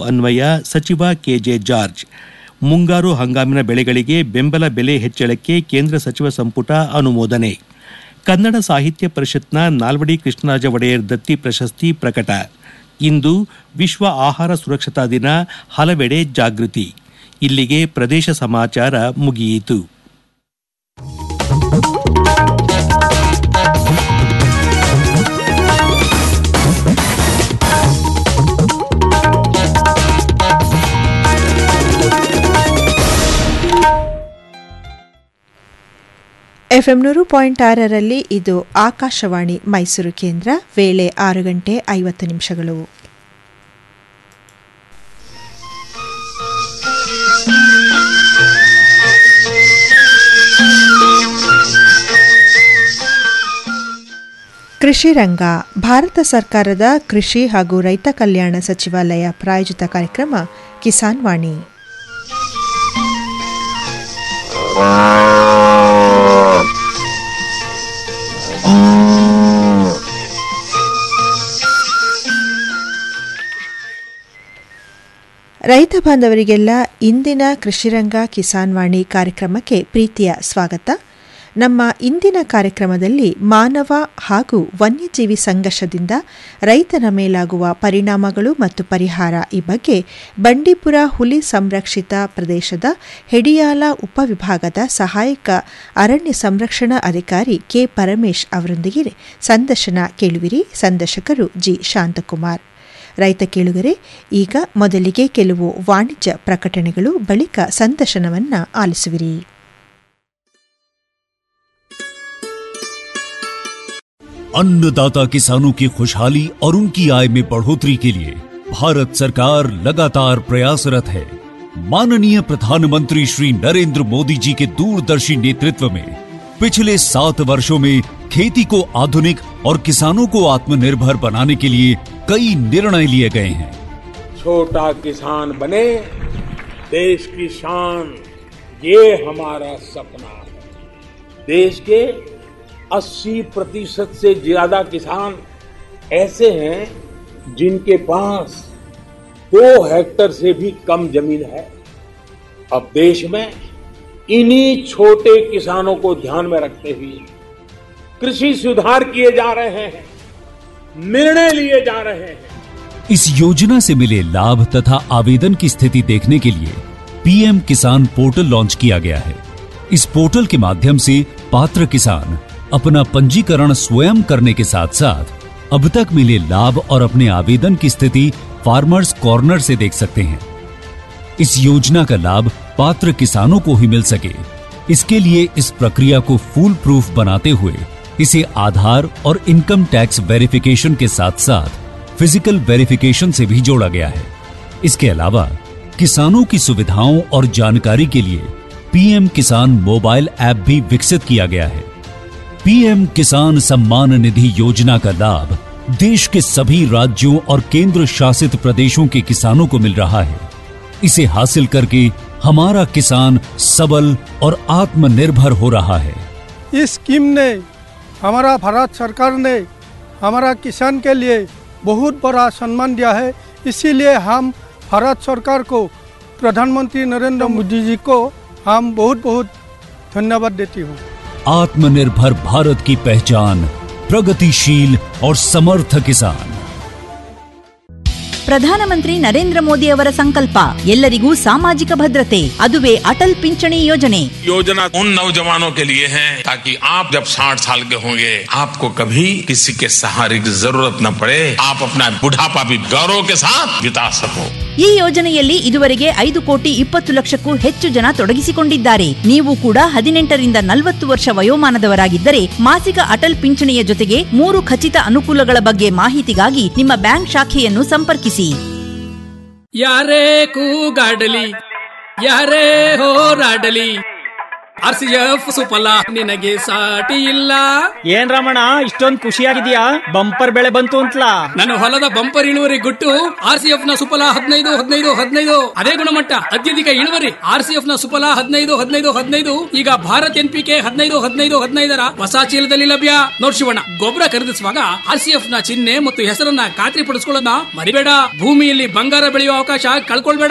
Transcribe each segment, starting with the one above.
ಅನ್ವಯ ಸಚಿವ K J George ಮುಂಗಾರು ಹಂಗಾಮಿನ ಬೆಳೆಗಳಿಗೆ ಬೆಂಬಲ ಬೆಲೆ ಹೆಚ್ಚಳಕ್ಕೆ ಕೇಂದ್ರ ಸಚಿವ ಸಂಪುಟ ಅನುಮೋದನೆ ಕನ್ನಡ ಸಾಹಿತ್ಯ ಪರಿಷತ್ನ ನಾಲ್ವಡಿ ಕೃಷ್ಣರಾಜ ಒಡೆಯರ್ ದತ್ತಿ ಪ್ರಶಸ್ತಿ ಪ್ರಕಟ ಇಂದು ವಿಶ್ವ ಆಹಾರ ಸುರಕ್ಷತಾ ದಿನ ಹಲವೆಡೆ ಜಾಗೃತಿ ಇಲ್ಲಿಗೆ ಪ್ರದೇಶ ಸಮಾಚಾರ ಮುಗಿಯಿತು ಎಫ್ಎಂ ನೂರು ಪಾಯಿಂಟ್ ಆರರಲ್ಲಿ ಇದು ಆಕಾಶವಾಣಿ ಮೈಸೂರು ಕೇಂದ್ರ ವೇಳೆ ಆರು ಗಂಟೆ ಐವತ್ತು ನಿಮಿಷಗಳು ಕೃಷಿ ರಂಗ ಭಾರತ ಸರ್ಕಾರದ ಕೃಷಿ ಹಾಗೂ ರೈತ ಕಲ್ಯಾಣ ಸಚಿವಾಲಯ ಪ್ರಾಯೋಜಿತ ಕಾರ್ಯಕ್ರಮ ಕಿಸಾನ್ ವಾಣಿ ರೈತ ಬಾಂಧವರಿಗೆಲ್ಲ ಇಂದಿನ ಕೃಷಿರಂಗ ಕಿಸಾನ್ ವಾಣಿ ಕಾರ್ಯಕ್ರಮಕ್ಕೆ ಪ್ರೀತಿಯ ಸ್ವಾಗತ ನಮ್ಮ ಇಂದಿನ ಕಾರ್ಯಕ್ರಮದಲ್ಲಿ ಮಾನವ ಹಾಗೂ ವನ್ಯಜೀವಿ ಸಂಘರ್ಷದಿಂದ ರೈತನ ಮೇಲಾಗುವ ಪರಿಣಾಮಗಳು ಮತ್ತು ಪರಿಹಾರ ಈ ಬಗ್ಗೆ ಬಂಡೀಪುರ ಹುಲಿ ಸಂರಕ್ಷಿತ ಪ್ರದೇಶದ ಹೆಡಿಯಾಲ ಉಪವಿಭಾಗದ ಸಹಾಯಕ ಅರಣ್ಯ ಸಂರಕ್ಷಣಾ ಅಧಿಕಾರಿ ಕೆ ಪರಮೇಶ್ ಅವರೊಂದಿಗೆ ಸಂದರ್ಶನ ಕೇಳುವಿರಿ ಸಂದರ್ಶಕರು ಜಿ ಶಾಂತಕುಮಾರ್ ರೈತ ಕೇಳುಗರೆ ಈಗ ಮೊದಲಿಗೆ ಕೆಲವು ವಾಣಿಜ್ಯ ಪ್ರಕಟಣೆಗಳು ಬಳಿಕ ಸಂದರ್ಶನವನ್ನ ಆಲಿಸುವಿರಿ अन्नदाता किसानों की खुशहाली और उनकी आय में बढ़ोतरी के लिए भारत सरकार लगातार प्रयासरत है माननीय प्रधानमंत्री श्री नरेंद्र मोदी जी के दूरदर्शी नेतृत्व में पिछले सात वर्षों में खेती को आधुनिक और किसानों को आत्मनिर्भर बनाने के लिए कई निर्णय लिए गए हैं छोटा किसान बने देश की शान ये हमारा सपना है देश के 80 प्रतिशत से ज्यादा किसान ऐसे हैं जिनके पास दो हेक्टर से भी कम जमीन है अब देश में इन्हीं छोटे किसानों को ध्यान में रखते हुए कृषि सुधार किए जा रहे हैं निर्णय लिए जा रहे हैं इस योजना से मिले लाभ तथा आवेदन की स्थिति देखने के लिए पीएम किसान पोर्टल लॉन्च किया गया है इस पोर्टल के माध्यम से पात्र किसान अपना पंजीकरण स्वयं करने के साथ साथ अब तक मिले लाभ और अपने आवेदन की स्थिति फार्मर्स कॉर्नर से देख सकते हैं इस योजना का लाभ पात्र किसानों को ही मिल सके इसके लिए इस प्रक्रिया को फूल प्रूफ बनाते हुए इसे आधार और इनकम टैक्स वेरिफिकेशन के साथ साथ फिजिकल वेरिफिकेशन से भी जोड़ा गया है इसके अलावा किसानों की सुविधाओं और जानकारी के लिए पीएम किसान मोबाइल ऐप भी विकसित किया गया है पीएम किसान सम्मान निधि योजना का लाभ देश के सभी राज्यों और केंद्र शासित प्रदेशों के किसानों को मिल रहा है इसे हासिल करके हमारा किसान सबल और आत्मनिर्भर हो रहा है इस स्कीम ने हमारा भारत सरकार ने हमारा किसान के लिए बहुत बड़ा सम्मान दिया है इसीलिए हम भारत सरकार को प्रधानमंत्री नरेंद्र मोदी जी को हम बहुत बहुत धन्यवाद देती हूँ आत्मनिर्भर भारत की पहचान प्रगतिशील और समर्थ किसान ಪ್ರಧಾನಮಂತ್ರಿ ನರೇಂದ್ರ ಮೋದಿ ಅವರ ಸಂಕಲ್ಪ ಎಲ್ಲರಿಗೂ ಸಾಮಾಜಿಕ ಭದ್ರತೆ ಅದುವೇ ಅಟಲ್ ಪಿಂಚಣಿ ಯೋಜನೆ योजना उन नौजवानों के लिए है ताकि आप जब 60 साल के होंगे आपको कभी किसी के सहारे की जरूरत न पड़े आप अपना बुढ़ापा भी गौरव के साथ बिता सको ಈ ಯೋಜನೆಯಲ್ಲಿ ಇದುವರೆಗೆ ಐದು ಕೋಟಿ ಇಪ್ಪತ್ತು ಲಕ್ಷಕ್ಕೂ ಹೆಚ್ಚು ಜನ ತೊಡಗಿಸಿಕೊಂಡಿದ್ದಾರೆ ನೀವು ಕೂಡ ಹದಿನೆಂಟರಿಂದ ನಲವತ್ತು ವರ್ಷ ವಯೋಮಾನದವರಾಗಿದ್ದರೆ ಮಾಸಿಕ ಅಟಲ್ ಪಿಂಚಣಿಯ ಜೊತೆಗೆ ಮೂರು ಖಚಿತ ಅನುಕೂಲಗಳ ಬಗ್ಗೆ ಮಾಹಿತಿಗಾಗಿ ನಿಮ್ಮ ಬ್ಯಾಂಕ್ ಶಾಖೆಯನ್ನು ಸಂಪರ್ಕಿಸಿ ಯಾರೇ ಕೂಗಾಡಲಿ ಯಾರೇ ಹೋರಾಡಲಿ ಆರ್ ಸಿ ಎಫ್ ಸುಫಲ ನಿನಗೆ ಸಾಟಿ ಇಲ್ಲ ಏನ್ ರಮಣ ಇಷ್ಟೊಂದ್ ಖುಷಿಯಾಗಿದ್ಯಾ ಬಂಪರ್ ಬೆಳೆ ಬಂತು ಅಂತಲಾ ನನ್ನ ಹೊಲದ ಬಂಪರ್ ಇಳುವರಿ ಗುಟ್ಟು ಆರ್ ಸಿ ಎಫ್ ನ ಸುಫಲ ಹದಿನೈದು ಹದಿನೈದು ಹದಿನೈದು ಅದೇ ಗುಣಮಟ್ಟ ಅತ್ಯಧಿಕ ಇಳುವರಿ ಆರ್ ಸಿ ಎಫ್ ನ ಸುಫಲ ಹದಿನೈದು ಹದಿನೈದು ಹದಿನೈದು ಈಗ ಭಾರತ್ ಎನ್ ಪಿ ಕೆ ಹದಿನೈದು ಹದಿನೈದು ಹದಿನೈದರ ಹೊಸ ಚೀಲದಲ್ಲಿ ಲಭ್ಯ ನೋಡ್ ಶಿವಣ್ಣ ಗೊಬ್ಬರ ಖರೀದಿಸುವಾಗ ಆರ್ ಸಿ ಎಫ್ ನ ಚಿಹ್ನೆ ಮತ್ತು ಹೆಸರನ್ನ ಖಾತ್ರಿ ಪಡಿಸ್ಕೊಳ್ಳೋದನ್ನ ಮರಿಬೇಡ ಭೂಮಿಯಲ್ಲಿ ಬಂಗಾರ ಬೆಳೆಯುವ ಅವಕಾಶ ಕಳ್ಕೊಳ್ಬೇಡ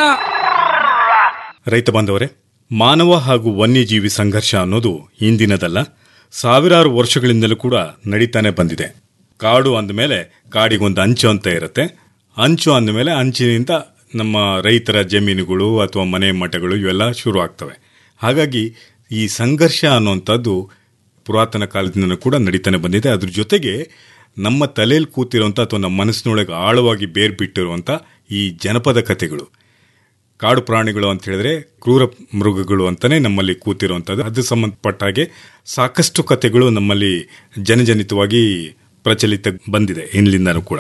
ರೈತ ಬಾಂಧವರೇ ಮಾನವ ಹಾಗೂ ವನ್ಯಜೀವಿ ಸಂಘರ್ಷ ಅನ್ನೋದು ಇಂದಿನದಲ್ಲ ಸಾವಿರಾರು ವರ್ಷಗಳಿಂದಲೂ ಕೂಡ ನಡೀತಾನೆ ಬಂದಿದೆ ಕಾಡು ಅಂದಮೇಲೆ ಕಾಡಿಗೊಂದು ಅಂಚು ಅಂತ ಇರುತ್ತೆ ಅಂಚು ಅಂದಮೇಲೆ ಅಂಚಿನಿಂದ ನಮ್ಮ ರೈತರ ಜಮೀನುಗಳು ಅಥವಾ ಮನೆ ಮಠಗಳು ಇವೆಲ್ಲ ಶುರು ಆಗ್ತವೆ ಹಾಗಾಗಿ ಈ ಸಂಘರ್ಷ ಅನ್ನುವಂಥದ್ದು ಪುರಾತನ ಕಾಲದಿಂದಲೂ ಕೂಡ ನಡೀತಾನೆ ಬಂದಿದೆ ಅದ್ರ ಜೊತೆಗೆ ನಮ್ಮ ತಲೆಯಲ್ಲಿ ಕೂತಿರುವಂಥ ಅಥವಾ ನಮ್ಮ ಮನಸ್ಸಿನೊಳಗೆ ಆಳವಾಗಿ ಬೇರ್ಬಿಟ್ಟಿರುವಂಥ ಈ ಜನಪದ ಕಥೆಗಳು ಕಾಡು ಪ್ರಾಣಿಗಳು ಅಂತ ಹೇಳಿದ್ರೆ ಕ್ರೂರ ಮೃಗಗಳು ಅಂತಾನೆ ನಮ್ಮಲ್ಲಿ ಕೂತಿರುವಂಥದ್ದು ಅದು ಸಂಬಂಧಪಟ್ಟ ಹಾಗೆ ಸಾಕಷ್ಟು ಕಥೆಗಳು ನಮ್ಮಲ್ಲಿ ಜನಜನಿತವಾಗಿ ಪ್ರಚಲಿತ ಬಂದಿದೆ ಇನ್ಲಿಂದನೂ ಕೂಡ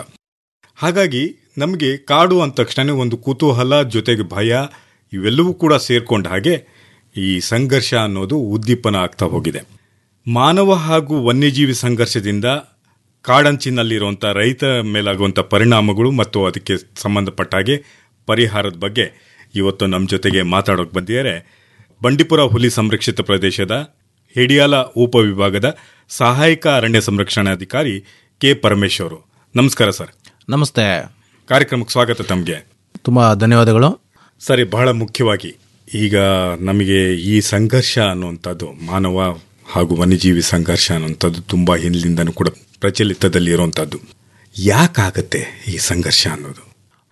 ಹಾಗಾಗಿ ನಮಗೆ ಕಾಡು ಅಂದ ತಕ್ಷಣ ಒಂದು ಕುತೂಹಲ ಜೊತೆಗೆ ಭಯ ಇವೆಲ್ಲವೂ ಕೂಡ ಸೇರ್ಕೊಂಡ ಹಾಗೆ ಈ ಸಂಘರ್ಷ ಅನ್ನೋದು ಉದ್ದೀಪನ ಆಗ್ತಾ ಹೋಗಿದೆ ಮಾನವ ಹಾಗೂ ವನ್ಯಜೀವಿ ಸಂಘರ್ಷದಿಂದ ಕಾಡಂಚಿನಲ್ಲಿರುವಂಥ ರೈತರ ಮೇಲಾಗುವಂಥ ಪರಿಣಾಮಗಳು ಮತ್ತು ಅದಕ್ಕೆ ಸಂಬಂಧಪಟ್ಟ ಹಾಗೆ ಪರಿಹಾರದ ಬಗ್ಗೆ ಇವತ್ತು ನಮ್ಮ ಜೊತೆಗೆ ಮಾತಾಡೋಕೆ ಬಂದಿದ್ದಾರೆ ಬಂಡೀಪುರ ಹುಲಿ ಸಂರಕ್ಷಿತ ಪ್ರದೇಶದ ಹಿಡಿಯಾಲ ಉಪವಿಭಾಗದ ಸಹಾಯಕ ಅರಣ್ಯ ಸಂರಕ್ಷಣಾಧಿಕಾರಿ ಕೆ ಪರಮೇಶ್ ಅವರು ನಮಸ್ಕಾರ ಸರ್ ನಮಸ್ತೆ ಕಾರ್ಯಕ್ರಮಕ್ಕೆ ಸ್ವಾಗತ ತಮಗೆ ತುಂಬ ಧನ್ಯವಾದಗಳು ಸರಿ ಬಹಳ ಮುಖ್ಯವಾಗಿ ಈಗ ನಮಗೆ ಈ ಸಂಘರ್ಷ ಅನ್ನುವಂಥದ್ದು ಮಾನವ ಹಾಗೂ ವನ್ಯಜೀವಿ ಸಂಘರ್ಷ ಅನ್ನುವಂಥದ್ದು ತುಂಬ ಹಿಂದಿನಿಂದನೂ ಕೂಡ ಪ್ರಚಲಿತದಲ್ಲಿ ಇರುವಂಥದ್ದು ಯಾಕಾಗತ್ತೆ ಈ ಸಂಘರ್ಷ ಅನ್ನೋದು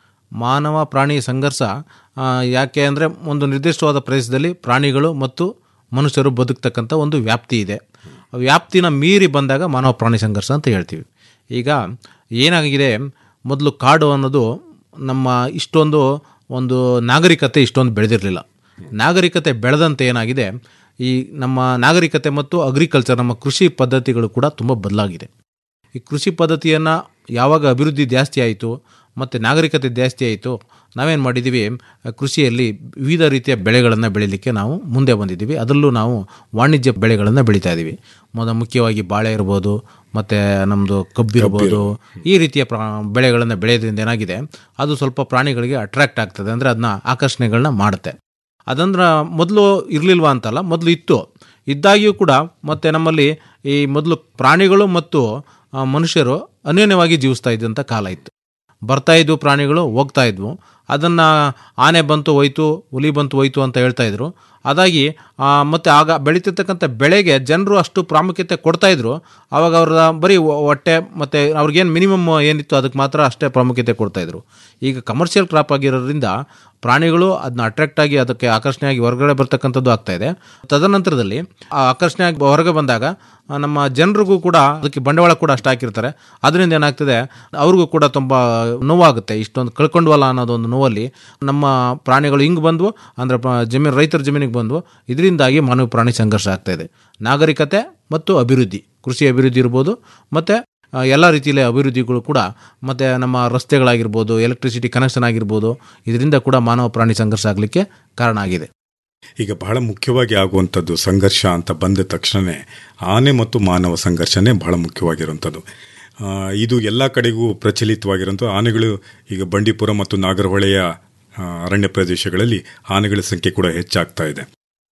ಮಾನವ ಪ್ರಾಣಿ ಸಂಘರ್ಷ ಆ, ಯಾಕೆ ಅಂದರೆ ಒಂದು ನಿರ್ದಿಷ್ಟವಾದ ಪ್ರದೇಶದಲ್ಲಿ ಪ್ರಾಣಿಗಳು ಮತ್ತು ಮನುಷ್ಯರು ಬದುಕ್ತಕ್ಕಂಥ ಒಂದು ವ್ಯಾಪ್ತಿ ಇದೆ ಆ ವ್ಯಾಪ್ತಿನ ಮೀರಿ ಬಂದಾಗ ಮಾನವ ಪ್ರಾಣಿ ಸಂಘರ್ಷ ಅಂತ ಹೇಳ್ತೀವಿ ಈಗ ಏನಾಗಿದೆ ಮೊದಲು ಕಾಡು ಅನ್ನೋದು ನಮ್ಮ ಇಷ್ಟೊಂದು ಒಂದು ನಾಗರಿಕತೆ ಇಷ್ಟೊಂದು ಬೆಳೆದಿರಲಿಲ್ಲ ನಾಗರಿಕತೆ ಬೆಳೆದಂತೆ ಏನಾಗಿದೆ ಈ ನಮ್ಮ ನಾಗರಿಕತೆ ಮತ್ತು ಅಗ್ರಿಕಲ್ಚರ್ ನಮ್ಮ ಕೃಷಿ ಪದ್ಧತಿಗಳು ಕೂಡ ತುಂಬ ಬದಲಾಗಿದೆ ಈ ಕೃಷಿ ಪದ್ಧತಿಯನ್ನು ಯಾವಾಗ ಅಭಿವೃದ್ಧಿ ಜಾಸ್ತಿ ಆಯಿತು ಮತ್ತು ನಾಗರಿಕತೆ ಜಾಸ್ತಿ ಆಯಿತು ನಾವೇನು ಮಾಡಿದ್ದೀವಿ ಕೃಷಿಯಲ್ಲಿ ವಿವಿಧ ರೀತಿಯ ಬೆಳೆಗಳನ್ನು ಬೆಳೀಲಿಕ್ಕೆ ನಾವು ಮುಂದೆ ಬಂದಿದ್ದೀವಿ ಅದರಲ್ಲೂ ನಾವು ವಾಣಿಜ್ಯ ಬೆಳೆಗಳನ್ನು ಬೆಳೀತಾ ಇದ್ದೀವಿ ಮೊದ ಮುಖ್ಯವಾಗಿ ಬಾಳೆ ಇರ್ಬೋದು ಮತ್ತು ನಮ್ಮದು ಕಬ್ಬಿರ್ಬೋದು ಈ ರೀತಿಯ ಪ್ರಾ ಬೆಳೆಗಳನ್ನು ಬೆಳೆಯೋದ್ರಿಂದ ಏನಾಗಿದೆ ಅದು ಸ್ವಲ್ಪ ಪ್ರಾಣಿಗಳಿಗೆ ಅಟ್ರಾಕ್ಟ್ ಆಗ್ತದೆ ಅಂದರೆ ಅದನ್ನ ಆಕರ್ಷಣೆಗಳನ್ನ ಮಾಡುತ್ತೆ ಅದಂದ್ರೆ ಮೊದಲು ಇರಲಿಲ್ವಾ ಅಂತಲ್ಲ ಮೊದಲು ಇತ್ತು ಇದ್ದಾಗಿಯೂ ಕೂಡ ಮತ್ತು ನಮ್ಮಲ್ಲಿ ಈ ಮೊದಲು ಪ್ರಾಣಿಗಳು ಮತ್ತು ಆ, ಮನುಷ್ಯರು ಅನ್ಯೋನ್ಯವಾಗಿ ಜೀವಿಸ್ತಾ ಇದ್ದಂಥ ಕಾಲ ಇತ್ತು ಬರ್ತಾ ಇದ್ವು ಪ್ರಾಣಿಗಳು ಹೋಗ್ತಾ ಇದ್ವು ಅದನ್ನು ಆನೆ ಬಂತು ಹೋಯ್ತು ಹುಲಿ ಬಂತು ಹೋಯ್ತು ಅಂತ ಹೇಳ್ತಾ ಇದ್ರು ಅದಾಗಿ ಆ, ಮತ್ತೆ ಆಗ ಬೆಳೀತಿರ್ತಕ್ಕಂಥ ಬೆಳೆಗೆ ಜನರು ಅಷ್ಟು ಪ್ರಾಮುಖ್ಯತೆ ಕೊಡ್ತಾ ಇದ್ರು ಆವಾಗ ಅವ್ರ ಬರೀ ಹೊ- ಹೊಟ್ಟೆ ಮತ್ತು ಅವ್ರಿಗೇನು ಮಿನಿಮಮ್ ಏನಿತ್ತು ಅದಕ್ಕೆ ಮಾತ್ರ ಅಷ್ಟೇ ಪ್ರಾಮುಖ್ಯತೆ ಕೊಡ್ತಾ ಇದ್ರು ಈಗ ಕಮರ್ಷಿಯಲ್ ಕ್ರಾಪ್ ಆಗಿರೋದ್ರಿಂದ ಪ್ರಾಣಿಗಳು ಅದನ್ನ ಅಟ್ರಾಕ್ಟ್ ಆಗಿ ಅದಕ್ಕೆ ಆಕರ್ಷಣೆಯಾಗಿ ಹೊರಗಡೆ ಬರ್ತಕ್ಕಂಥದ್ದು ಆಗ್ತಾ ಇದೆ ತದನಂತರದಲ್ಲಿ ಆ ಆಕರ್ಷಣೆಯಾಗಿ ಹೊರಗೆ ಬಂದಾಗ ಆ, ನಮ್ಮ ಜನರಿಗೂ ಕೂಡ ಅದಕ್ಕೆ ಬಂಡವಾಳ ಕೂಡ ಅಷ್ಟು ಹಾಕಿರ್ತಾರೆ ಅದರಿಂದ ಏನಾಗ್ತದೆ ಅವ್ರಿಗೂ ಕೂಡ ತುಂಬ ನೋವಾಗುತ್ತೆ ಇಷ್ಟೊಂದು ಕಳ್ಕೊಂಡ್ವಲ್ಲ ಅನ್ನೋದೊಂದು ನೋವಲ್ಲಿ ನಮ್ಮ ಪ್ರಾಣಿಗಳು ಹಿಂಗೆ ಬಂದ್ವು ಅಂದರೆ ಜಮೀನು ರೈತರ ಜಮೀನಿಗೆ ಬಂದ್ವು ಇದರಿಂದಾಗಿ ಮಾನವ ಪ್ರಾಣಿ ಸಂಘರ್ಷ ಆಗ್ತಾ ಇದೆ ನಾಗರಿಕತೆ ಮತ್ತು ಅಭಿವೃದ್ಧಿ ಕೃಷಿ ಅಭಿವೃದ್ಧಿ ಇರ್ಬೋದು ಮತ್ತು ಎಲ್ಲ ರೀತಿಯಲ್ಲಿ ಅಭಿವೃದ್ಧಿಗಳು ಕೂಡ ಮತ್ತು ನಮ್ಮ ರಸ್ತೆಗಳಾಗಿರ್ಬೋದು ಎಲೆಕ್ಟ್ರಿಸಿಟಿ ಕನೆಕ್ಷನ್ ಆಗಿರ್ಬೋದು ಇದರಿಂದ ಕೂಡ ಮಾನವ ಪ್ರಾಣಿ ಸಂಘರ್ಷ ಆಗಲಿಕ್ಕೆ ಕಾರಣ ಆಗಿದೆ ಈಗ ಬಹಳ ಮುಖ್ಯವಾಗಿ ಆಗುವಂಥದ್ದು ಸಂಘರ್ಷ ಅಂತ ಬಂದ ತಕ್ಷಣವೇ ಆನೆ ಮತ್ತು ಮಾನವ ಸಂಘರ್ಷನೇ ಬಹಳ ಮುಖ್ಯವಾಗಿರುವಂಥದ್ದು ಆ, ಇದು ಎಲ್ಲ ಕಡೆಗೂ ಪ್ರಚಲಿತವಾಗಿರುವಂಥ ಆನೆಗಳು ಈಗ ಬಂಡೀಪುರ ಮತ್ತು ನಾಗರಹೊಳೆಯ ಆ, ಅರಣ್ಯ ಪ್ರದೇಶಗಳಲ್ಲಿ ಆನೆಗಳ ಸಂಖ್ಯೆ ಕೂಡ ಹೆಚ್ಚಾಗ್ತಾ ಇದೆ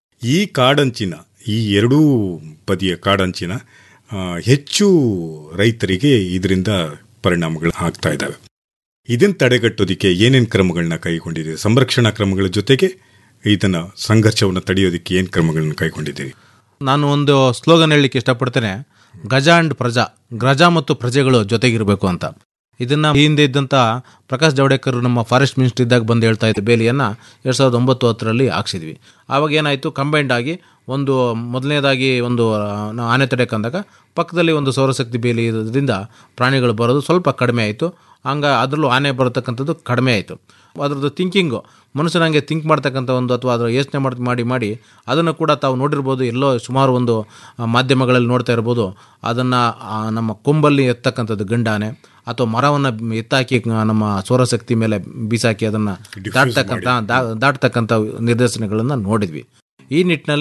ಈ ಕಾಡಂಚಿನ ಈ ಎರಡೂ ಬದಿಯ ಕಾಡಂಚಿನ ಆ, ಹೆಚ್ಚು ರೈತರಿಗೆ ಇದರಿಂದ ಪರಿಣಾಮಗಳು ಆಗ್ತಾ ಇದ್ದಾವೆ ಇದನ್ನು ತಡೆಗಟ್ಟೋದಕ್ಕೆ ಏನೇನು ಕ್ರಮಗಳನ್ನ ಕೈಗೊಂಡಿದ್ದೀವಿ ಸಂರಕ್ಷಣಾ ಕ್ರಮಗಳ ಜೊತೆಗೆ ಇದನ್ನ ಸಂಘರ್ಷವನ್ನು ತಡೆಯೋದಕ್ಕೆ ಏನು ಕ್ರಮಗಳನ್ನು ಕೈಗೊಂಡಿದ್ದೀವಿ ನಾನು ಒಂದು ಸ್ಲೋಗನ್ ಹೇಳಲಿಕ್ಕೆ ಇಷ್ಟಪಡ್ತೇನೆ ಗಜ ಅಂಡ್ ಪ್ರಜಾ ಗಜ ಮತ್ತು ಪ್ರಜೆಗಳು ಜೊತೆಗಿರಬೇಕು ಅಂತ ಇದನ್ನ ಈ ಹಿಂದೆ ಇದ್ದಂಥ ಪ್ರಕಾಶ್ ಜಾವಡೇಕರ್ ನಮ್ಮ ಫಾರೆಸ್ಟ್ ಮಿನಿಸ್ಟರ್ ಇದ್ದಾಗ ಬಂದು ಹೇಳ್ತಾ ಇದ್ದ ಬೇಲಿಯನ್ನು ಎರಡು ಸಾವಿರದ ಒಂಬತ್ತು ಹತ್ತರಲ್ಲಿ ಹಾಕ್ಸಿದ್ವಿ ಆವಾಗ ಏನಾಯಿತು ಕಂಬೈಂಡ್ ಆಗಿ ಒಂದು ಮೊದಲನೇದಾಗಿ ಒಂದು ಆ, ನಾವು ಆನೆ ತಡೆಕಂದಾಗ ಪಕ್ಕದಲ್ಲಿ ಒಂದು ಸೌರಶಕ್ತಿ ಬೇಲಿ ಇರೋದ್ರಿಂದ ಪ್ರಾಣಿಗಳು ಬರೋದು ಸ್ವಲ್ಪ ಕಡಿಮೆ ಆಯಿತು ಹಂಗ ಅದರಲ್ಲೂ ಆನೆ ಬರತಕ್ಕಂಥದ್ದು ಕಡಿಮೆ ಆಯಿತು ಅದ್ರದ್ದು ಥಿಂಕಿಂಗು ಮನುಷ್ಯನಂಗೆ ಥಿಂಕ್ ಮಾಡ್ತಕ್ಕಂಥ ಒಂದು ಅಥವಾ ಅದರ ಯೋಚನೆ ಮಾಡಿ ಮಾಡಿ ಮಾಡಿ ಅದನ್ನು ಕೂಡ ತಾವು ನೋಡಿರ್ಬೋದು ಎಲ್ಲೋ ಸುಮಾರು ಒಂದು ಆ, ಮಾಧ್ಯಮಗಳಲ್ಲಿ ನೋಡ್ತಾ ಇರ್ಬೋದು ಅದನ್ನು ನಮ್ಮ ಕೊಂಬಲ್ಲಿ ಎತ್ತಕ್ಕಂಥದ್ದು ಗಂಡಾನೆ ಅಥವಾ ಮರವನ್ನು ಎತ್ತಾಕಿ ಆ, ನಮ್ಮ ಸೌರಶಕ್ತಿ ಮೇಲೆ ಬೀಸಾಕಿ ಅದನ್ನು ದಾಟ್ತಕ್ಕಂಥ ದಾ- ದಾಟ್ತಕ್ಕಂಥ ನಿರ್ದೇಶನಗಳನ್ನು ನೋಡಿದ್ವಿ ಈ ನಿಟ್ಟಿನಲ್ಲಿ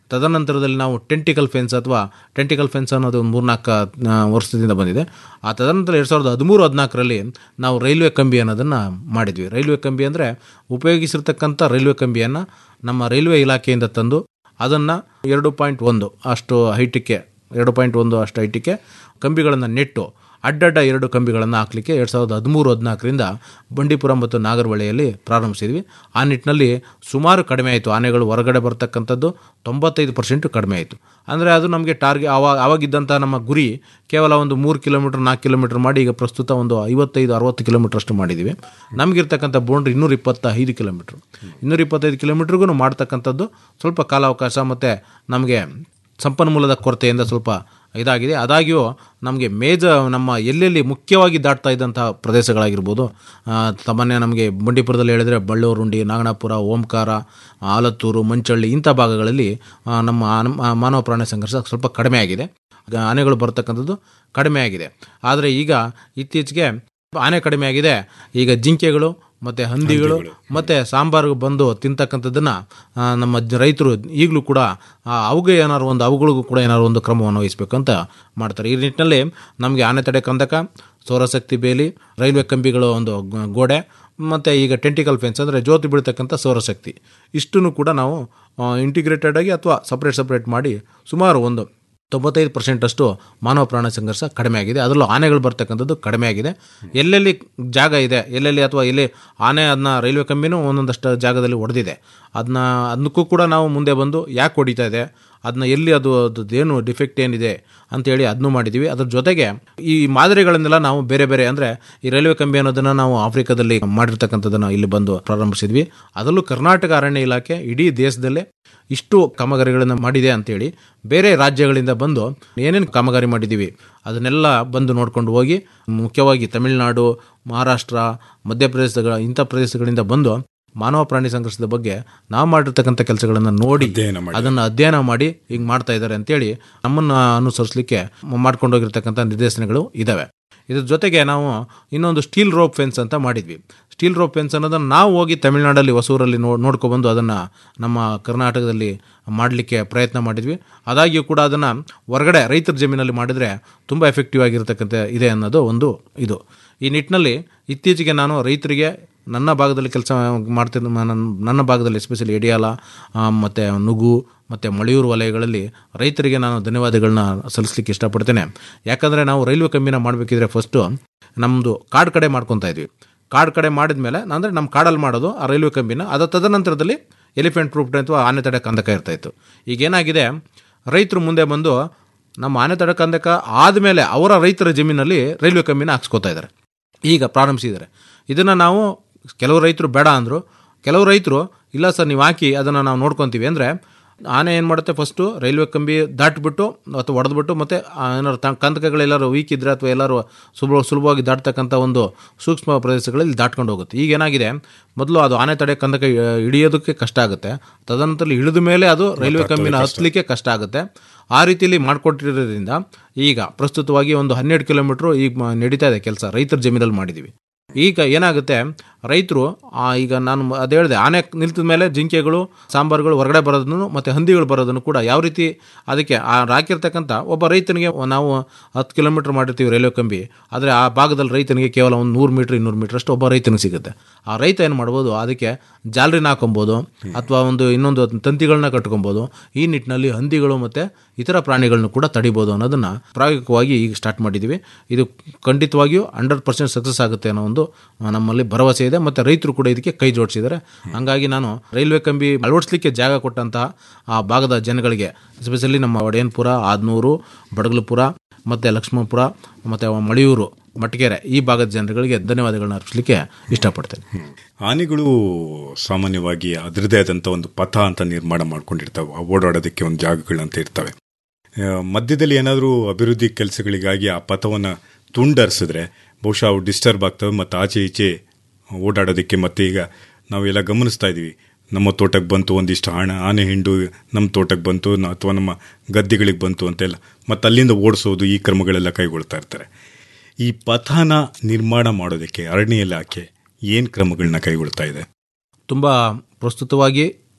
ತದನಂತರದಲ್ಲಿ ನಾವು ಟೆಂಟಿಕಲ್ ಫೆನ್ಸ್ ಅಥವಾ ಟೆಂಟಿಕಲ್ ಫೆನ್ಸ್ ಅನ್ನೋದು ಒಂದು ಮೂರ್ನಾಲ್ಕು ಆ, ವರ್ಷದಿಂದ ಬಂದಿದೆ ಆ ತದನಂತರ ಎರಡು ಸಾವಿರದ ಹದಿಮೂರು ಹದಿನಾಲ್ಕರಲ್ಲಿ ನಾವು ರೈಲ್ವೆ ಕಂಬಿ ಅನ್ನೋದನ್ನು ಮಾಡಿದ್ವಿ ರೈಲ್ವೆ ಕಂಬಿ ಅಂದರೆ ಉಪಯೋಗಿಸಿರ್ತಕ್ಕಂಥ ರೈಲ್ವೆ ಕಂಬಿಯನ್ನು ನಮ್ಮ ರೈಲ್ವೆ ಇಲಾಖೆಯಿಂದ ತಂದು ಅದನ್ನು ಎರಡು ಪಾಯಿಂಟ್ ಒಂದು ಅಷ್ಟು ಹೈಟಿಗೆ ಎರಡು ಪಾಯಿಂಟ್ ಒಂದು ಅಷ್ಟು ಹೈಟಿಗೆ ಕಂಬಿಗಳನ್ನು ನೆಟ್ಟು ಅಡ್ಡಡ್ಡ ಎರಡು ಕಂಬಿಗಳನ್ನು ಹಾಕಲಿಕ್ಕೆ ಎರಡು ಸಾವಿರದ ಹದಿಮೂರು ಹದಿನಾಲ್ಕರಿಂದ ಬಂಡೀಪುರ ಮತ್ತು ನಾಗರಹೊಳೆಯಲ್ಲಿ ಪ್ರಾರಂಭಿಸಿದ್ವಿ ಆ ನಿಟ್ಟಿನಲ್ಲಿ ಸುಮಾರು ಕಡಿಮೆ ಆಯಿತು ಆನೆಗಳು ಹೊರಗಡೆ ಬರ್ತಕ್ಕಂಥದ್ದು ತೊಂಬತ್ತೈದು ಪರ್ಸೆಂಟ್ ಕಡಿಮೆ ಆಯಿತು ಅಂದರೆ ಅದು ನಮಗೆ ಟಾರ್ಗೆ ಆವಾಗ ಆವಾಗಿದ್ದಂಥ ನಮ್ಮ ಗುರಿ ಕೇವಲ ಒಂದು ಮೂರು ಕಿಲೋಮೀಟ್ರ್ ನಾಲ್ಕು ಕಿಲೋಮೀಟ್ರ್ ಮಾಡಿ ಈಗ ಪ್ರಸ್ತುತ ಒಂದು ಐವತ್ತೈದು ಅರವತ್ತು ಕಿಲೋಮೀಟ್ರ್ ಅಷ್ಟು ಮಾಡಿದ್ದೀವಿ ನಮಗಿರ್ತಕ್ಕಂಥ ಬೌಂಡ್ರಿ ಇನ್ನೂರ ಇಪ್ಪತ್ತೈದು ಕಿಲೋಮೀಟ್ರ್ ಇನ್ನೂರ ಇಪ್ಪತ್ತೈದು ಕಿಲೋಮೀಟ್ರಿಗೂ ಮಾಡ್ತಕ್ಕಂಥದ್ದು ಸ್ವಲ್ಪ ಕಾಲಾವಕಾಶ ಮತ್ತು ನಮಗೆ ಸಂಪನ್ಮೂಲದ ಕೊರತೆಯಿಂದ ಸ್ವಲ್ಪ ಇದಾಗಿದೆ ಆದಾಗ್ಯೂ ನಮಗೆ ಮೇಜ ನಮ್ಮ ಎಲ್ಲೆಲ್ಲಿ ಮುಖ್ಯವಾಗಿ ದಾಟ್ತಾ ಇದ್ದಂಥ ಪ್ರದೇಶಗಳಾಗಿರ್ಬೋದು ಆ, ಸಾಮಾನ್ಯ ನಮಗೆ ಬಂಡೀಪುರದಲ್ಲಿ ಹೇಳಿದ್ರೆ ಬಳ್ಳೂರುಂಡಿ ನಾಗಣಾಪುರ ಓಂಕಾರ ಆಲತ್ತೂರು ಮಂಚಳ್ಳಿ ಇಂಥ ಭಾಗಗಳಲ್ಲಿ ಆ, ನಮ್ಮ ಆನ- ಆ, ಮಾನವ ಪ್ರಾಣಿ ಸಂಘರ್ಷ ಸ್ವಲ್ಪ ಕಡಿಮೆ ಆಗಿದೆ ಈಗ ಆನೆಗಳು ಬರ್ತಕ್ಕಂಥದ್ದು ಕಡಿಮೆ ಆಗಿದೆ ಆದರೆ ಈಗ ಇತ್ತೀಚೆಗೆ ಆನೆ ಕಡಿಮೆ ಆಗಿದೆ ಈಗ ಜಿಂಕೆಗಳು ಮತ್ತು ಹಂದಿಗಳು ಮತ್ತು ಸಾಂಬಾರು ಬಂದು ತಿಂತಕ್ಕಂಥದ್ದನ್ನು ನಮ್ಮ ಜ- ರೈತರು ಈಗಲೂ ಕೂಡ ಆ, ಅವುಗೆ ಏನಾದ್ರು ಒಂದು ಅವುಗಳಿಗೂ ಕೂಡ ಏನಾದ್ರು ಒಂದು ಕ್ರಮವನ್ನು ವಹಿಸಬೇಕು ಅಂತ ಮಾಡ್ತಾರೆ ಈ ನಿಟ್ಟಿನಲ್ಲಿ ನಮಗೆ ಆನೆ ತಡೆ ಕಂದಕ ಸೌರಶಕ್ತಿ ಬೇಲಿ ರೈಲ್ವೆ ಕಂಬಿಗಳು ಒಂದು ಗ- ಗೋಡೆ ಮತ್ತು ಈಗ ಟೆಂಟಿಕಲ್ ಫೆನ್ಸ್ ಅಂದರೆ ಜ್ಯೋತಿ ಬೀಳ್ತಕ್ಕಂಥ ಸೌರಶಕ್ತಿ ಇಷ್ಟನ್ನು ಕೂಡ ನಾವು ಇಂಟಿಗ್ರೇಟೆಡ್ ಆಗಿ ಅಥವಾ ಸಪ್ರೇಟ್ ಸಪ್ರೇಟ್ ಮಾಡಿ ಸುಮಾರು ಒಂದು ತೊಂಬತ್ತೈದು ಪರ್ಸೆಂಟಷ್ಟು ಮಾನವ ಪ್ರಾಣ ಸಂಘರ್ಷ ಕಡಿಮೆ ಆಗಿದೆ ಅದರಲ್ಲೂ ಆನೆಗಳು ಬರ್ತಕ್ಕಂಥದ್ದು ಕಡಿಮೆ ಆಗಿದೆ ಎಲ್ಲೆಲ್ಲಿ ಜಾಗ ಇದೆ ಎಲ್ಲೆಲ್ಲಿ ಅಥವಾ ಎಲ್ಲಿ ಆನೆ ಅದನ್ನ ರೈಲ್ವೆ ಕಂಬಿನೂ ಒಂದೊಂದಷ್ಟು ಜಾಗದಲ್ಲಿ ಹೊಡೆದಿದೆ ಅದನ್ನ ಅದಕ್ಕೂ ಕೂಡ ನಾವು ಮುಂದೆ ಬಂದು ಯಾಕೆ ಹೊಡಿತಾ ಇದೆ ಅದನ್ನ ಎಲ್ಲಿ ಅದು ಏನು ಡಿಫೆಕ್ಟ್ ಏನಿದೆ ಅಂತೇಳಿ ಅದನ್ನು ಮಾಡಿದ್ದೀವಿ ಅದ್ರ ಜೊತೆಗೆ ಈ ಮಾದರಿಗಳನ್ನೆಲ್ಲ ನಾವು ಬೇರೆ ಬೇರೆ ಅಂದರೆ ಈ ರೈಲ್ವೆ ಕಂಬಿ ಅನ್ನೋದನ್ನು ನಾವು ಆಫ್ರಿಕಾದಲ್ಲಿ ಮಾಡಿರ್ತಕ್ಕಂಥದ್ದನ್ನು ಇಲ್ಲಿ ಬಂದು ಪ್ರಾರಂಭಿಸಿದ್ವಿ ಅದರಲ್ಲೂ ಕರ್ನಾಟಕ ಅರಣ್ಯ ಇಲಾಖೆ ಇಡೀ ದೇಶದಲ್ಲೇ ಇಷ್ಟು ಕಾಮಗಾರಿಗಳನ್ನು ಮಾಡಿದೆ ಅಂತೇಳಿ ಬೇರೆ ರಾಜ್ಯಗಳಿಂದ ಬಂದು ಏನೇನು ಕಾಮಗಾರಿ ಮಾಡಿದ್ದೀವಿ ಅದನ್ನೆಲ್ಲ ಬಂದು ನೋಡ್ಕೊಂಡು ಹೋಗಿ ಮುಖ್ಯವಾಗಿ ತಮಿಳುನಾಡು ಮಹಾರಾಷ್ಟ್ರ ಮಧ್ಯಪ್ರದೇಶಗಳ ಇಂಥ ಪ್ರದೇಶಗಳಿಂದ ಬಂದು ಮಾನವ ಪ್ರಾಣಿ ಸಂಘರ್ಷದ ಬಗ್ಗೆ ನಾವು ಮಾಡಿರ್ತಕ್ಕಂಥ ಕೆಲಸಗಳನ್ನು ನೋಡಿ ಅದನ್ನು ಅಧ್ಯಯನ ಮಾಡಿ ಹಿಂಗೆ ಮಾಡ್ತಾ ಇದ್ದಾರೆ ಅಂತೇಳಿ ನಮ್ಮನ್ನು ಅನುಸರಿಸಲಿಕ್ಕೆ ಮಾಡ್ಕೊಂಡು ಹೋಗಿರ್ತಕ್ಕಂಥ ನಿರ್ದೇಶನಗಳು ಇದ್ದಾವೆ ಇದ್ರ ಜೊತೆಗೆ ನಾವು ಇನ್ನೊಂದು ಸ್ಟೀಲ್ ರೋಪ್ ಫೆನ್ಸ್ ಅಂತ ಮಾಡಿದ್ವಿ ಸ್ಟೀಲ್ ರೋಪ್ ಫೆನ್ಸ್ ಅನ್ನೋದನ್ನು ನಾವು ಹೋಗಿ ತಮಿಳುನಾಡಲ್ಲಿ ಹೊಸೂರಲ್ಲಿ ನೋ ನೋಡ್ಕೊಬಂದು ಅದನ್ನು ನಮ್ಮ ಕರ್ನಾಟಕದಲ್ಲಿ ಮಾಡಲಿಕ್ಕೆ ಪ್ರಯತ್ನ ಮಾಡಿದ್ವಿ ಆದಾಗ್ಯೂ ಕೂಡ ಅದನ್ನು ಹೊರಗಡೆ ರೈತರ ಜಮೀನಲ್ಲಿ ಮಾಡಿದರೆ ತುಂಬ ಎಫೆಕ್ಟಿವ್ ಆಗಿರ್ತಕ್ಕಂಥ ಇದೆ ಅನ್ನೋದು ಒಂದು ಇದು ಈ ನಿಟ್ಟಿನಲ್ಲಿ ಇತ್ತೀಚೆಗೆ ನಾನು ರೈತರಿಗೆ ನನ್ನ ಭಾಗದಲ್ಲಿ ಕೆಲಸ ಮಾಡ್ತಿದ್ದ ನನ್ನ ನನ್ನ ಭಾಗದಲ್ಲಿ ಎಸ್ಪೆಷಲಿ ಎಡಿಯಾಲ ಮತ್ತು ನುಗು ಮತ್ತು ಮಳೆಯೂರು ವಲಯಗಳಲ್ಲಿ ರೈತರಿಗೆ ನಾನು ಧನ್ಯವಾದಗಳನ್ನ ಸಲ್ಲಿಸಲಿಕ್ಕೆ ಇಷ್ಟಪಡ್ತೇನೆ ಯಾಕಂದರೆ ನಾವು ರೈಲ್ವೆ ಕಂಬಿನ ಮಾಡಬೇಕಿದ್ರೆ ಫಸ್ಟು ನಮ್ಮದು ಕಾಡು ಕಡೆ ಮಾಡ್ಕೊತಾ ಇದ್ವಿ ಕಾಡು ಕಡೆ ಮಾಡಿದ ಮೇಲೆ ಅಂದರೆ ನಮ್ಮ ಕಾಡಲ್ಲಿ ಮಾಡೋದು ಆ ರೈಲ್ವೆ ಕಂಬಿನ ಅದು ತದನಂತರದಲ್ಲಿ ಎಲಿಫೆಂಟ್ ಪ್ರೂಫ್ ಅಥವಾ ಆನೆ ತಡೆ ಕಂದಕ ಇರ್ತಾಯಿತ್ತು ಈಗ ಏನಾಗಿದೆ ರೈತರು ಮುಂದೆ ಬಂದು ನಮ್ಮ ಆನೆ ತಡೆ ಕಂದಕ ಆದಮೇಲೆ ಅವರ ರೈತರ ಜಮೀನಲ್ಲಿ ರೈಲ್ವೆ ಕಂಬಿನ ಹಾಕ್ಸ್ಕೊತಾ ಇದ್ದಾರೆ ಈಗ ಪ್ರಾರಂಭಿಸಿದ್ದಾರೆ ಇದನ್ನು ನಾವು ಕೆಲವು ರೈತರು ಬೇಡ ಅಂದರು ಕೆಲವು ರೈತರು ಇಲ್ಲ ಸರ್ ನೀವು ಹಾಕಿ ಅದನ್ನು ನಾವು ನೋಡ್ಕೊತೀವಿ ಅಂದರೆ ಆನೆ ಏನು ಮಾಡುತ್ತೆ ಫಸ್ಟು ರೈಲ್ವೆ ಕಂಬಿ ದಾಟ್ಬಿಟ್ಟು ಅಥವಾ ಹೊಡೆದ್ಬಿಟ್ಟು ಮತ್ತು ಏನಾದ್ರು ತ ಕಂದಕಗಳೆಲ್ಲರೂ ವೀಕ್ ಇದ್ದರೆ ಅಥವಾ ಎಲ್ಲರೂ ಸುಲಭ ಸುಲಭವಾಗಿ ದಾಟ್ತಕ್ಕಂಥ ಒಂದು ಸೂಕ್ಷ್ಮ ಪ್ರದೇಶಗಳಲ್ಲಿ ದಾಟ್ಕೊಂಡು ಹೋಗುತ್ತೆ ಈಗ ಏನಾಗಿದೆ ಮೊದಲು ಅದು ಆನೆ ತಡೆ ಕಂದಕ ಇ- ಹಿಡಿಯೋದಕ್ಕೆ ಕಷ್ಟ ಆಗುತ್ತೆ ತದನಂತರ ಇಳಿದ ಮೇಲೆ ಅದು ರೈಲ್ವೆ ಕಂಬಿನ ಹತ್ತಲಿಕ್ಕೆ ಕಷ್ಟ ಆಗುತ್ತೆ ಆ ರೀತಿಯಲ್ಲಿ ಮಾಡಿಕೊಟ್ಟಿರೋದ್ರಿಂದ ಈಗ ಪ್ರಸ್ತುತವಾಗಿ ಒಂದು ಹನ್ನೆರಡು ಕಿಲೋಮೀಟ್ರು ಈಗ ಮ- ನಡೀತಾ ಇದೆ ಕೆಲಸ ರೈತರ ಜಮೀನಲ್ಲಿ ಮಾಡಿದ್ದೀವಿ ಈಗ ಏನಾಗುತ್ತೆ ರೈತರು ಈಗ ನಾನು ಅದು ಹೇಳಿದೆ ಆನೆ ನಿಲ್ತಿದ ಮೇಲೆ ಜಿಂಕೆಗಳು ಸಾಂಬಾರುಗಳು ಹೊರಗಡೆ ಬರೋದನ್ನು ಮತ್ತು ಹಂದಿಗಳು ಬರೋದನ್ನು ಕೂಡ ಯಾವ ರೀತಿ ಅದಕ್ಕೆ ಆ ಹಾಕಿರ್ತಕ್ಕಂಥ ಒಬ್ಬ ರೈತನಿಗೆ ನಾವು ಹತ್ತು ಕಿಲೋಮೀಟ್ರ್ ಮಾಡಿರ್ತೀವಿ ರೈಲ್ವೆ ಕಂಬಿ ಆದರೆ ಆ ಭಾಗದಲ್ಲಿ ರೈತನಿಗೆ ಕೇವಲ ಒಂದು ನೂರು ಮೀಟ್ರ್ ಇನ್ನೂರು ಮೀಟ್ರ್ ಅಷ್ಟು ಒಬ್ಬ ರೈತನಿಗೆ ಸಿಗುತ್ತೆ ಆ ರೈತ ಏನು ಮಾಡ್ಬೋದು ಅದಕ್ಕೆ ಜಾಲರಿನ ಹಾಕೊಬೋದು ಅಥವಾ ಒಂದು ಇನ್ನೊಂದು ತಂತಿಗಳನ್ನ ಕಟ್ಕೊಬೋದು ಈ ನಿಟ್ಟಿನಲ್ಲಿ ಹಂದಿಗಳು ಮತ್ತು ಇತರ ಪ್ರಾಣಿಗಳನ್ನು ಕೂಡ ತಡಿಬೋದು ಅನ್ನೋದನ್ನು ಪ್ರಾಯೋಗಿಕವಾಗಿ ಈಗ ಸ್ಟಾರ್ಟ್ ಮಾಡಿದ್ದೀವಿ ಇದು ಖಂಡಿತವಾಗಿಯೂ ಹಂಡ್ರೆಡ್ ಪರ್ಸೆಂಟ್ ಸಕ್ಸಸ್ ಆಗುತ್ತೆ ಅನ್ನೋ ಒಂದು ಆ, ನಮ್ಮಲ್ಲಿ ಭರವಸೆ ಇದೆ ಮತ್ತು ರೈತರು ಕೂಡ ಇದಕ್ಕೆ ಕೈ ಜೋಡಿಸಿದ್ದಾರೆ ಹಾಗಾಗಿ ನಾನು ರೈಲ್ವೆ ಕಂಬಿ ಅಳವಡಿಸಲಿಕ್ಕೆ ಜಾಗ ಕೊಟ್ಟಂತಹ ಆ ಭಾಗದ ಜನಗಳಿಗೆ ಎಸ್ಪೆಷಲಿ ನಮ್ಮ ಒಡೆಯನ್ಪುರ ಆದ್ನೂರು ಬಡಗಲಪುರ ಮತ್ತು ಲಕ್ಷ್ಮಣಪುರ ಮತ್ತು ಮಳೆಯೂರು ಮಟ್ಗೆರೆ ಈ ಭಾಗದ ಜನರುಗಳಿಗೆ ಧನ್ಯವಾದಗಳನ್ನ ಅರ್ಪಿಸಲಿಕ್ಕೆ ಇಷ್ಟಪಡ್ತೇನೆ ಆನೆಗಳು ಸಾಮಾನ್ಯವಾಗಿ ಅದರದೇ ಆದಂಥ ಒಂದು ಪಥ ಅಂತ ನಿರ್ಮಾಣ ಮಾಡ್ಕೊಂಡಿರ್ತಾವೆ ಓಡಾಡೋದಕ್ಕೆ ಒಂದು ಜಾಗಗಳಂತ ಇರ್ತವೆ ಆ, ಮಧ್ಯದಲ್ಲಿ ಏನಾದರೂ ಅಭಿವೃದ್ಧಿ ಕೆಲಸಗಳಿಗಾಗಿ ಆ ಪಥವನ್ನು ತುಂಡರಿಸಿದ್ರೆ ಬಹುಶಃ ಅವು ಡಿಸ್ಟರ್ಬ್ ಆಗ್ತವೆ ಮತ್ತು ಆಚೆ ಈಚೆ ಓಡಾಡೋದಕ್ಕೆ ಮತ್ತೆ ಈಗ ನಾವೆಲ್ಲ ಗಮನಿಸ್ತಾ ಇದ್ದೀವಿ ನಮ್ಮ ತೋಟಕ್ಕೆ ಬಂತು ಒಂದಿಷ್ಟು ಹಣ ಆನೆ ಹಿಂಡು ನಮ್ಮ ತೋಟಕ್ಕೆ ಬಂತು ನ- ಅಥವಾ ನಮ್ಮ ಗದ್ದೆಗಳಿಗೆ ಬಂತು ಅಂತೆಲ್ಲ ಮತ್ತು ಅಲ್ಲಿಂದ ಓಡಿಸೋದು ಈ ಕ್ರಮಗಳೆಲ್ಲ ಕೈಗೊಳ್ತಾ ಇರ್ತಾರೆ ಈ ಪಥನ ನಿರ್ಮಾಣ ಮಾಡೋದಕ್ಕೆ ಅರಣ್ಯ ಇಲಾಖೆ ಏನು ಕ್ರಮಗಳನ್ನ ಕೈಗೊಳ್ತಾ ಇದೆ ತುಂಬ ಪ್ರಸ್ತುತವಾಗಿ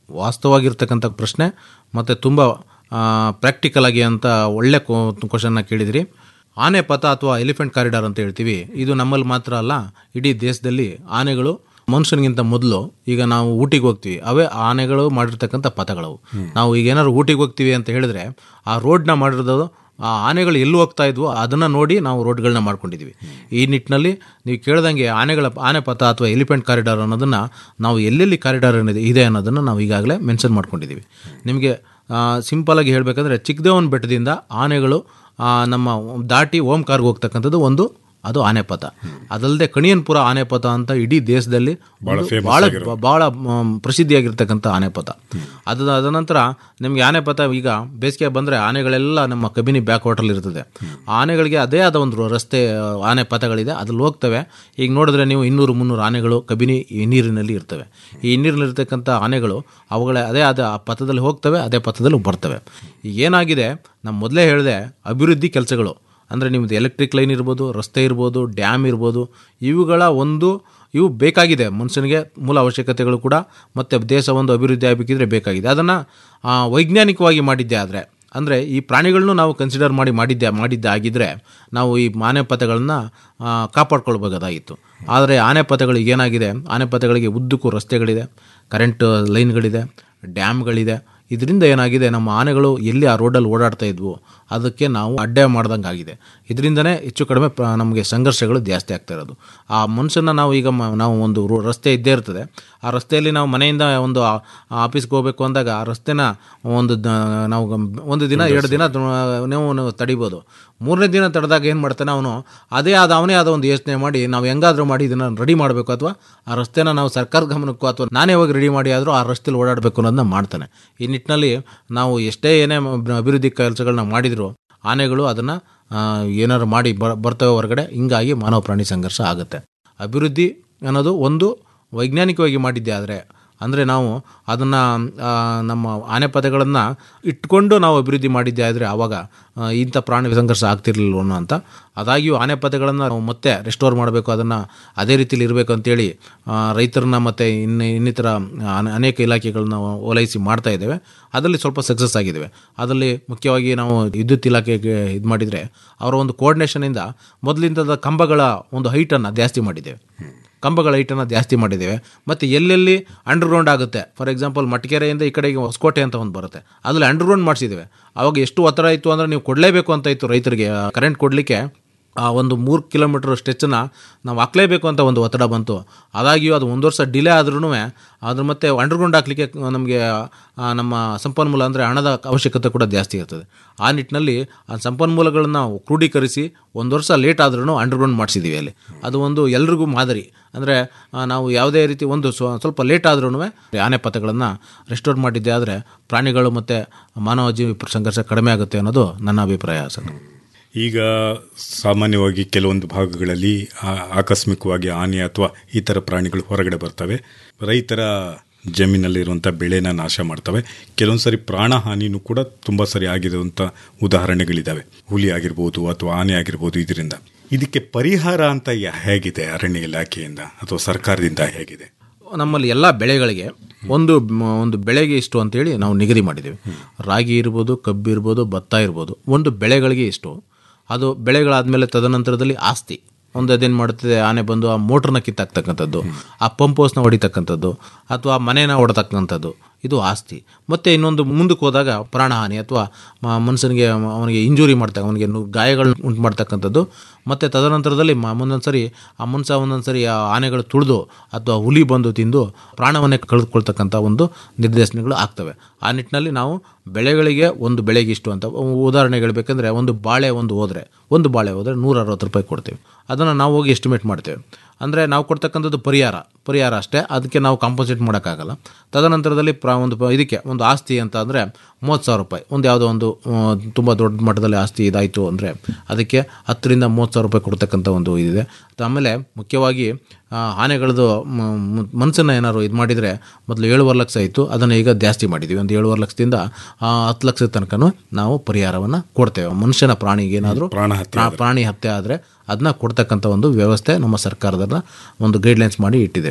ವಾಸ್ತವಾಗಿರ್ತಕ್ಕಂಥ ಪ್ರಶ್ನೆ ಮತ್ತು ತುಂಬ ಪ್ರಾಕ್ಟಿಕಲ್ ಆಗಿ ಅಂತ ಒಳ್ಳೆ ಕ್ವಶನ್ನ ಕೇಳಿದಿರಿ ಆನೆ ಪಥ ಅಥವಾ ಎಲಿಫೆಂಟ್ ಕಾರಿಡಾರ್ ಅಂತ ಹೇಳ್ತೀವಿ ಇದು ನಮ್ಮಲ್ಲಿ ಮಾತ್ರ ಅಲ್ಲ ಇಡೀ ದೇಶದಲ್ಲಿ ಆನೆಗಳು ಮನುಷ್ಯನಿಗಿಂತ ಮೊದಲು ಈಗ ನಾವು ಊಟಿಗೆ ಹೋಗ್ತೀವಿ ಅವೇ ಆನೆಗಳು ಮಾಡಿರ್ತಕ್ಕಂಥ ಪಥಗಳವು ನಾವು ಈಗ ಏನಾದ್ರು ಊಟಿಗೆ ಹೋಗ್ತೀವಿ ಅಂತ ಹೇಳಿದ್ರೆ ಆ ರೋಡ್ನ ಮಾಡಿರೋದು ಆ ಆನೆಗಳು ಎಲ್ಲಿ ಹೋಗ್ತಾ ಇದ್ವೋ ಅದನ್ನು ನೋಡಿ ನಾವು ರೋಡ್ಗಳನ್ನ ಮಾಡ್ಕೊಂಡಿದ್ದೀವಿ ಈ ನಿಟ್ಟಿನಲ್ಲಿ ನೀವು ಕೇಳ್ದಂಗೆ ಆನೆಗಳ ಆನೆ ಪಥ ಅಥವಾ ಎಲಿಫೆಂಟ್ ಕಾರಿಡಾರ್ ಅನ್ನೋದನ್ನು ನಾವು ಎಲ್ಲೆಲ್ಲಿ ಕಾರಿಡಾರ್ ಏನಿದೆ ಇದೆ ಅನ್ನೋದನ್ನು ನಾವು ಈಗಾಗಲೇ ಮೆನ್ಷನ್ ಮಾಡ್ಕೊಂಡಿದ್ದೀವಿ ನಿಮಗೆ ಸಿಂಪಲಾಗಿ ಹೇಳಬೇಕಂದ್ರೆ ಚಿಕ್ಕದೇವನ ಬೆಟ್ಟದಿಂದ ಆನೆಗಳು ಆ, ನಮ್ಮ ದಾಟಿ ಓಂಕಾರ್ಗೆ ಹೋಗ್ತಕ್ಕಂಥದ್ದು ಒಂದು ಅದು ಆನೆಪಥ ಅದಲ್ಲದೆ ಕಣಿಯನ್ಪುರ ಆನೆಪಥ ಅಂತ ಇಡೀ ದೇಶದಲ್ಲಿ ಬಹಳ ಒಂದು famous ಬಹಳ ಆಗಿರೋ. ಬಹಳ ಮ್, ಪ್ರಸಿದ್ಧಿಯಾಗಿರ್ತಕ್ಕಂಥ ಆನೆಪಥ ಅದು ಅದ ನಂತರ ನಿಮಗೆ ಆನೆಪಥ ಈಗ ಬೇಸಿಗೆ ಬಂದರೆ ಆನೆಗಳೆಲ್ಲ ನಮ್ಮ ಕಬಿನಿ ಬ್ಯಾಕ್ ವಾಟರ್ ಇರ್ತದೆ ಆನೆಗಳಿಗೆ ಅದೇ ಆದ ಒಂದು ರಸ್ತೆ ಆ, ಆನೆ ಪಥಗಳಿದೆ ಅದ್ರಲ್ಲಿ ಹೋಗ್ತವೆ ಈಗ ನೋಡಿದ್ರೆ ನೀವು ಇನ್ನೂರು ಮುನ್ನೂರು ಆನೆಗಳು ಕಬಿನಿ ಈ ನೀರಿನಲ್ಲಿ ಇರ್ತವೆ ಈ ನೀರಿನಲ್ಲಿರ್ತಕ್ಕಂಥ ಆನೆಗಳು ಅವುಗಳ ಅದೇ ಆದ ಆ ಪಥದಲ್ಲಿ ಹೋಗ್ತವೆ ಅದೇ ಪಥದಲ್ಲಿ ಬರ್ತವೆ ಈಗ ಏನಾಗಿದೆ ನಾನು ಮೊದಲೇ ಹೇಳಿದೆ ಅಭಿವೃದ್ಧಿ ಕೆಲಸಗಳು ಅಂದರೆ ನಿಮ್ಮದು ಎಲೆಕ್ಟ್ರಿಕ್ ಲೈನ್ ಇರ್ಬೋದು ರಸ್ತೆ ಇರ್ಬೋದು ಡ್ಯಾಮ್ ಇರ್ಬೋದು ಇವುಗಳ ಒಂದು ಇವು ಬೇಕಾಗಿದೆ ಮನುಷ್ಯನಿಗೆ ಮೂಲ ಅವಶ್ಯಕತೆಗಳು ಕೂಡ ಮತ್ತು ದೇಶ ಒಂದು ಅಭಿವೃದ್ಧಿ ಆಗಬೇಕಿದ್ರೆ ಬೇಕಾಗಿದೆ ಅದನ್ನು ವೈಜ್ಞಾನಿಕವಾಗಿ ಮಾಡಿದ್ದೆ ಆದರೆ ಅಂದರೆ ಈ ಪ್ರಾಣಿಗಳನ್ನು ನಾವು ಕನ್ಸಿಡರ್ ಮಾಡಿ ಮಾಡಿದ್ದೆ ಮಾಡಿದ್ದೆ ಆಗಿದ್ದರೆ ನಾವು ಈ ಆನೆ ಪಥಗಳನ್ನು ಕಾಪಾಡ್ಕೊಳ್ಬೇಕಾದಾಗಿತ್ತು ಆದರೆ ಆನೆ ಪಥಗಳಿಗೆ ಏನಾಗಿದೆ ಆನೆ ಪಥಗಳಿಗೆ ಉದ್ದಕ್ಕೂ ರಸ್ತೆಗಳಿದೆ ಕರೆಂಟ್ ಲೈನ್ಗಳಿದೆ ಡ್ಯಾಮ್ಗಳಿದೆ ಇದರಿಂದ ಏನಾಗಿದೆ ನಮ್ಮ ಆನೆಗಳು ಎಲ್ಲಿ ಆ ರೋಡಲ್ಲಿ ಓಡಾಡ್ತಾ ಇದ್ವು ಅದಕ್ಕೆ ನಾವು ಅಡ್ಡ ಮಾಡ್ದಂಗೆ ಆಗಿದೆ ಇದರಿಂದನೇ ಹೆಚ್ಚು ಕಡಿಮೆ ಪ್ರ- ನಮಗೆ ಸಂಘರ್ಷಗಳು ಜಾಸ್ತಿ ಆಗ್ತಾ ಇರೋದು ಆ ಮನುಷ್ಯನ ನಾವು ಈಗ ಮ- ನಾವು ಒಂದು ರೋ- ರಸ್ತೆ ಇದ್ದೇ ಇರ್ತದೆ ಆ ರಸ್ತೆಯಲ್ಲಿ ನಾವು ಮನೆಯಿಂದ ಒಂದು ಆ- ಆ ಆಫೀಸ್ಗೆ ಹೋಗಬೇಕು ಅಂದಾಗ ಆ ರಸ್ತೆನ ಒಂದು ದ- ನಾವು ಗಮ್- ಒಂದು ದಿನ ಎರಡು ದಿನ ದ- ನೀವು ನಾವು ತಡಿಬೋದು ಮೂರನೇ ದಿನ ತಡೆದಾಗ ಏನು ಮಾಡ್ತಾನೆ ಅವನು ಅದೇ ಆದ ಅವನೇ ಆದ ಒಂದು ಯೋಚನೆ ಮಾಡಿ ನಾವು ಹೆಂಗಾದ್ರೂ ಮಾಡಿ ಇದನ್ನು ರೆಡಿ ಮಾಡಬೇಕು ಅಥವಾ ಆ ರಸ್ತೆನ ನಾವು ಸರ್ಕಾರದ ಗಮನಕ್ಕೂ ಅಥವಾ ನಾನೇ ಹೋಗಿ ರೆಡಿ ಮಾಡಿ ಆದರೂ ಆ ರಸ್ತೆಲಿ ಓಡಾಡಬೇಕು ಅನ್ನೋದನ್ನ ಮಾಡ್ತಾನೆ ಈ ನಿಟ್ಟಿನಲ್ಲಿ ನಾವು ಎಷ್ಟೇ ಏನೇ ಮ- ಅಭಿವೃದ್ಧಿ ಕೆಲಸಗಳನ್ನ ಮಾಡಿದರೂ ಆನೆಗಳು ಅದನ್ನು ಏನಾದ್ರು ಮಾಡಿ ಬರ್ ಬರ್ತವೆ ಹೊರಗಡೆ ಹಿಂಗಾಗಿ ಮಾನವ ಪ್ರಾಣಿ ಸಂಘರ್ಷ ಆಗುತ್ತೆ ಅಭಿವೃದ್ಧಿ ಅನ್ನೋದು ಒಂದು ವೈಜ್ಞಾನಿಕವಾಗಿ ಮಾಡಿದ್ದೆ ಆದರೆ ಅಂದರೆ ನಾವು ಅದನ್ನು ನಮ್ಮ ಆನೆ ಪದಗಳನ್ನು ಇಟ್ಕೊಂಡು ನಾವು ಅಭಿವೃದ್ಧಿ ಮಾಡಿದ್ದೆ ಆದರೆ ಆವಾಗ ಆ, ಇಂಥ ಪ್ರಾಣಿ ಸಂಘರ್ಷ ಆಗ್ತಿರ್ಲಿಲ್ಲ ಅನ್ನೋ ಅಂತ ಆದಾಗ್ಯೂ ಆನೆ ಪದಗಳನ್ನು ನಾವು ಮತ್ತೆ ರೆಸ್ಟೋರ್ ಮಾಡಬೇಕು ಅದನ್ನು ಅದೇ ರೀತಿಯಲ್ಲಿ ಇರಬೇಕು ಅಂತೇಳಿ ಆ, ರೈತರನ್ನ ಮತ್ತು ಇನ್ನು ಇನ್ನಿತರ ಅನ- ಅನೇಕ ಇಲಾಖೆಗಳನ್ನ ಓಲೈಸಿ ಮಾಡ್ತಾ ಇದ್ದೇವೆ ಅದರಲ್ಲಿ ಸ್ವಲ್ಪ ಸಕ್ಸಸ್ ಆಗಿದ್ದೇವೆ ಅದರಲ್ಲಿ ಮುಖ್ಯವಾಗಿ ನಾವು ವಿದ್ಯುತ್ ಇಲಾಖೆಗೆ ಇದು ಮಾಡಿದರೆ ಅವರ ಒಂದು ಕೋಆರ್ಡಿನೇಷನಿಂದ ಮೊದಲಿಂದ ಕಂಬಗಳ ಒಂದು ಹೈಟನ್ನು ಜಾಸ್ತಿ ಮಾಡಿದ್ದೇವೆ ಕಂಬಗಳ ಹೈಟನ್ನು ಜಾಸ್ತಿ ಮಾಡಿದ್ದೇವೆ ಮತ್ತು ಎಲ್ಲೆಲ್ಲಿ ಅಂಡರ್ಗ್ರೌಂಡ್ ಆಗುತ್ತೆ ಫಾರ್ ಎಕ್ಸಾಂಪಲ್ ಮಟ್ಕೆರೆಯಿಂದ ಈ ಕಡೆಗೆ ಹೊಸಕೋಟೆ ಅಂತ ಒಂದು ಬರುತ್ತೆ ಅದರಲ್ಲಿ ಅಂಡರ್ಗ್ರೌಂಡ್ ಮಾಡಿಸಿದ್ದೇವೆ ಅವಾಗ ಎಷ್ಟು ಒತ್ತಡ ಇತ್ತು ಅಂದರೆ ನೀವು ಕೊಡಲೇಬೇಕು ಅಂತ ಇತ್ತು ರೈತರಿಗೆ ಕರೆಂಟ್ ಕೊಡಲಿಕ್ಕೆ ಆ ಒಂದು ಮೂರು ಕಿಲೋಮೀಟರ್ ಸ್ಟೆಚ್ಚನ್ನು ನಾವು ಹಾಕ್ಲೇಬೇಕು ಅಂತ ಒಂದು ಒತ್ತಡ ಬಂತು ಆದಾಗ್ಯೂ ಅದು ಒಂದು ವರ್ಷ ಡಿಲೇ ಆದ್ರೂ ಅದ್ರ ಮತ್ತೆ ಅಂಡರ್ಗ್ರೌಂಡ್ ಹಾಕ್ಲಿಕ್ಕೆ ನಮಗೆ ಆ, ನಮ್ಮ ಸಂಪನ್ಮೂಲ ಅಂದರೆ ಹಣದ ಅವಶ್ಯಕತೆ ಕೂಡ ಜಾಸ್ತಿ ಇರ್ತದೆ ಆ ನಿಟ್ಟಿನಲ್ಲಿ ಆ ಸಂಪನ್ಮೂಲಗಳನ್ನು ಕ್ರೋಢೀಕರಿಸಿ ಒಂದು ವರ್ಷ ಲೇಟ್ ಆದ್ರೂ ಅಂಡರ್ಗ್ರೌಂಡ್ ಮಾಡಿಸಿದ್ದೀವಿ ಅಲ್ಲಿ ಅದು ಒಂದು ಎಲ್ರಿಗೂ ಮಾದರಿ ಅಂದರೆ ನಾವು ಯಾವುದೇ ರೀತಿ ಒಂದು ಸ್ವ- ಸ್ವಲ್ಪ ಲೇಟ್ ಆದ್ರೂ ಆನೆ ಪಥಗಳನ್ನು ರೆಸ್ಟೋರ್ ಮಾಡಿದ್ದೆ ಆದರೆ ಪ್ರಾಣಿಗಳು ಮತ್ತು ಮಾನವ ಜೀವಿ ಸಂಘರ್ಷ ಕಡಿಮೆ ಆಗುತ್ತೆ ಅನ್ನೋದು ನನ್ನ ಅಭಿಪ್ರಾಯ ಸರ್ ಈಗ ಸಾಮಾನ್ಯವಾಗಿ ಕೆಲವೊಂದು ಭಾಗಗಳಲ್ಲಿ ಆ- ಆಕಸ್ಮಿಕವಾಗಿ ಆನೆ ಅಥವಾ ಇತರ ಪ್ರಾಣಿಗಳು ಹೊರಗಡೆ ಬರ್ತವೆ ರೈತರ ಜಮೀನಲ್ಲಿರುವಂಥ ಬೆಳೆನ ನಾಶ ಮಾಡ್ತವೆ ಕೆಲವೊಂದು ಸರಿ ಪ್ರಾಣ ಹಾನಿನೂ ಕೂಡ ತುಂಬ ಸರಿ ಆಗಿರುವಂಥ ಉದಾಹರಣೆಗಳಿದ್ದಾವೆ ಹುಲಿ ಆಗಿರ್ಬೋದು ಅಥವಾ ಆನೆ ಆಗಿರ್ಬೋದು ಇದರಿಂದ ಇದಕ್ಕೆ ಪರಿಹಾರ ಅಂತ ಯಾ- ಹೇಗಿದೆ ಅರಣ್ಯ ಇಲಾಖೆಯಿಂದ ಅಥವಾ ಸರ್ಕಾರದಿಂದ ಹೇಗಿದೆ ನಮ್ಮಲ್ಲಿ ಎಲ್ಲ ಬೆಳೆಗಳಿಗೆ ಒಂದು ಮ- ಒಂದು ಬೆಳೆಗೆ ಇಷ್ಟು ಅಂತೇಳಿ ನಾವು ನಿಗದಿ ಮಾಡಿದ್ದೇವೆ ರಾಗಿ ಇರ್ಬೋದು ಕಬ್ಬು ಇರ್ಬೋದು ಭತ್ತ ಇರ್ಬೋದು ಒಂದು ಬೆಳೆಗಳಿಗೆ ಇಷ್ಟು ಅದು ಬೆಳೆಗಳಾದಮೇಲೆ ತದನಂತರದಲ್ಲಿ ಆಸ್ತಿ ಒಂದು ಅದೇನು ಮಾಡುತ್ತದೆ ಆನೆ ಬಂದು ಆ ಮೋಟ್ರನ್ನ ಕಿತ್ತಾಕ್ತಕ್ಕಂಥದ್ದು ಆ ಪಂಪ್ ಹೌಸ್ನ ಹೊಡಿತಕ್ಕಂಥದ್ದು ಅಥವಾ ಮನೇನ ಹೊಡ್ತಕ್ಕಂಥದ್ದು ಇದು ಆಸ್ತಿ ಮತ್ತು ಇನ್ನೊಂದು ಮುಂದಕ್ಕೆ ಹೋದಾಗ ಪ್ರಾಣಹಾನಿ ಅಥವಾ ಮ- ಮನುಷ್ಯನಿಗೆ ಅವನಿಗೆ ಇಂಜುರಿ ಮಾಡ್ತಾ ಅವನಿಗೆ ನು- ಗಾಯಗಳನ್ನ ಉಂಟು ಮಾಡ್ತಕ್ಕಂಥದ್ದು ಮತ್ತು ತದನಂತರದಲ್ಲಿ ಮ- ಒಂದೊಂದು ಸರಿ ಆ ಮನುಷ್ಯ ಒಂದೊಂದು ಸರಿ ಆ ಆನೆಗಳು ತುಳಿದು ಅಥವಾ ಹುಲಿ ಬಂದು ತಿಂದು ಪ್ರಾಣವನ್ನೇ ಕಳೆದುಕೊಳ್ತಕ್ಕಂಥ ಒಂದು ನಿರ್ದೇಶನಗಳು ಆಗ್ತವೆ ಆ ನಿಟ್ಟಿನಲ್ಲಿ ನಾವು ಬೆಳೆಗಳಿಗೆ ಒಂದು ಬೆಳೆಗೆ ಇಷ್ಟು ಅಂತ ಉದಾಹರಣೆಗೆ ಹೇಳ್ಬೇಕಂದ್ರೆ ಒಂದು ಬಾಳೆ ಒಂದು ಹೋದರೆ ಒಂದು ಬಾಳೆ ಹೋದರೆ ನೂರ ಅರವತ್ತು ರೂಪಾಯಿ ಕೊಡ್ತೇವೆ ಅದನ್ನು ನಾವು ಹೋಗಿ ಎಸ್ಟಿಮೇಟ್ ಮಾಡ್ತೇವೆ ಅಂದರೆ ನಾವು ಕೊಡ್ತಕ್ಕಂಥದ್ದು ಪರಿಹಾರ ಪರಿಹಾರ ಅಷ್ಟೇ ಅದಕ್ಕೆ ನಾವು ಕಾಂಪನ್ಸೇಟ್ ಮಾಡೋಕ್ಕಾಗಲ್ಲ ತದನಂತರದಲ್ಲಿ ಪ್ರ ಒಂದು ಪ- ಇದಕ್ಕೆ ಒಂದು ಆಸ್ತಿ ಅಂತ ಅಂದರೆ ಮೂವತ್ತು ಸಾವಿರ ರೂಪಾಯಿ ಒಂದು ಯಾವುದೋ ಒಂದು ತುಂಬ ದೊಡ್ಡ ಮಟ್ಟದಲ್ಲಿ ಆಸ್ತಿ ಇದಾಯಿತು ಅಂದರೆ ಅದಕ್ಕೆ ಹತ್ತರಿಂದ ಮೂವತ್ತು ಸಾವಿರ ರೂಪಾಯಿ ಕೊಡ್ತಕ್ಕಂಥ ಒಂದು ಇದಿದೆ ಆಮೇಲೆ ಮುಖ್ಯವಾಗಿ ಆ, ಆನೆಗಳದ್ದು ಮನಸ್ಸನ್ನು ಏನಾದ್ರು ಇದು ಮಾಡಿದರೆ ಮೊದಲು ಏಳುವರೆ ಲಕ್ಷ ಇತ್ತು ಅದನ್ನು ಈಗ ಜಾಸ್ತಿ ಮಾಡಿದ್ದೀವಿ ಒಂದು ಏಳುವರೆ ಲಕ್ಷದಿಂದ ಆ, ಹತ್ತು ಲಕ್ಷದ ತನಕನೂ ನಾವು ಪರಿಹಾರವನ್ನು ಕೊಡ್ತೇವೆ ಮನುಷ್ಯನ ಪ್ರಾಣಿಗೆ ಏನಾದರೂ ಪ್ರಾಣಿ ಹತ್ಯೆ ಆದರೆ ಅದನ್ನ ಕೊಡ್ತಕ್ಕಂಥ ಒಂದು ವ್ಯವಸ್ಥೆ ನಮ್ಮ ಸರ್ಕಾರದನ್ನ ಒಂದು ಗೈಡ್ಲೈನ್ಸ್ ಮಾಡಿ ಇಟ್ಟಿದ್ದೇವೆ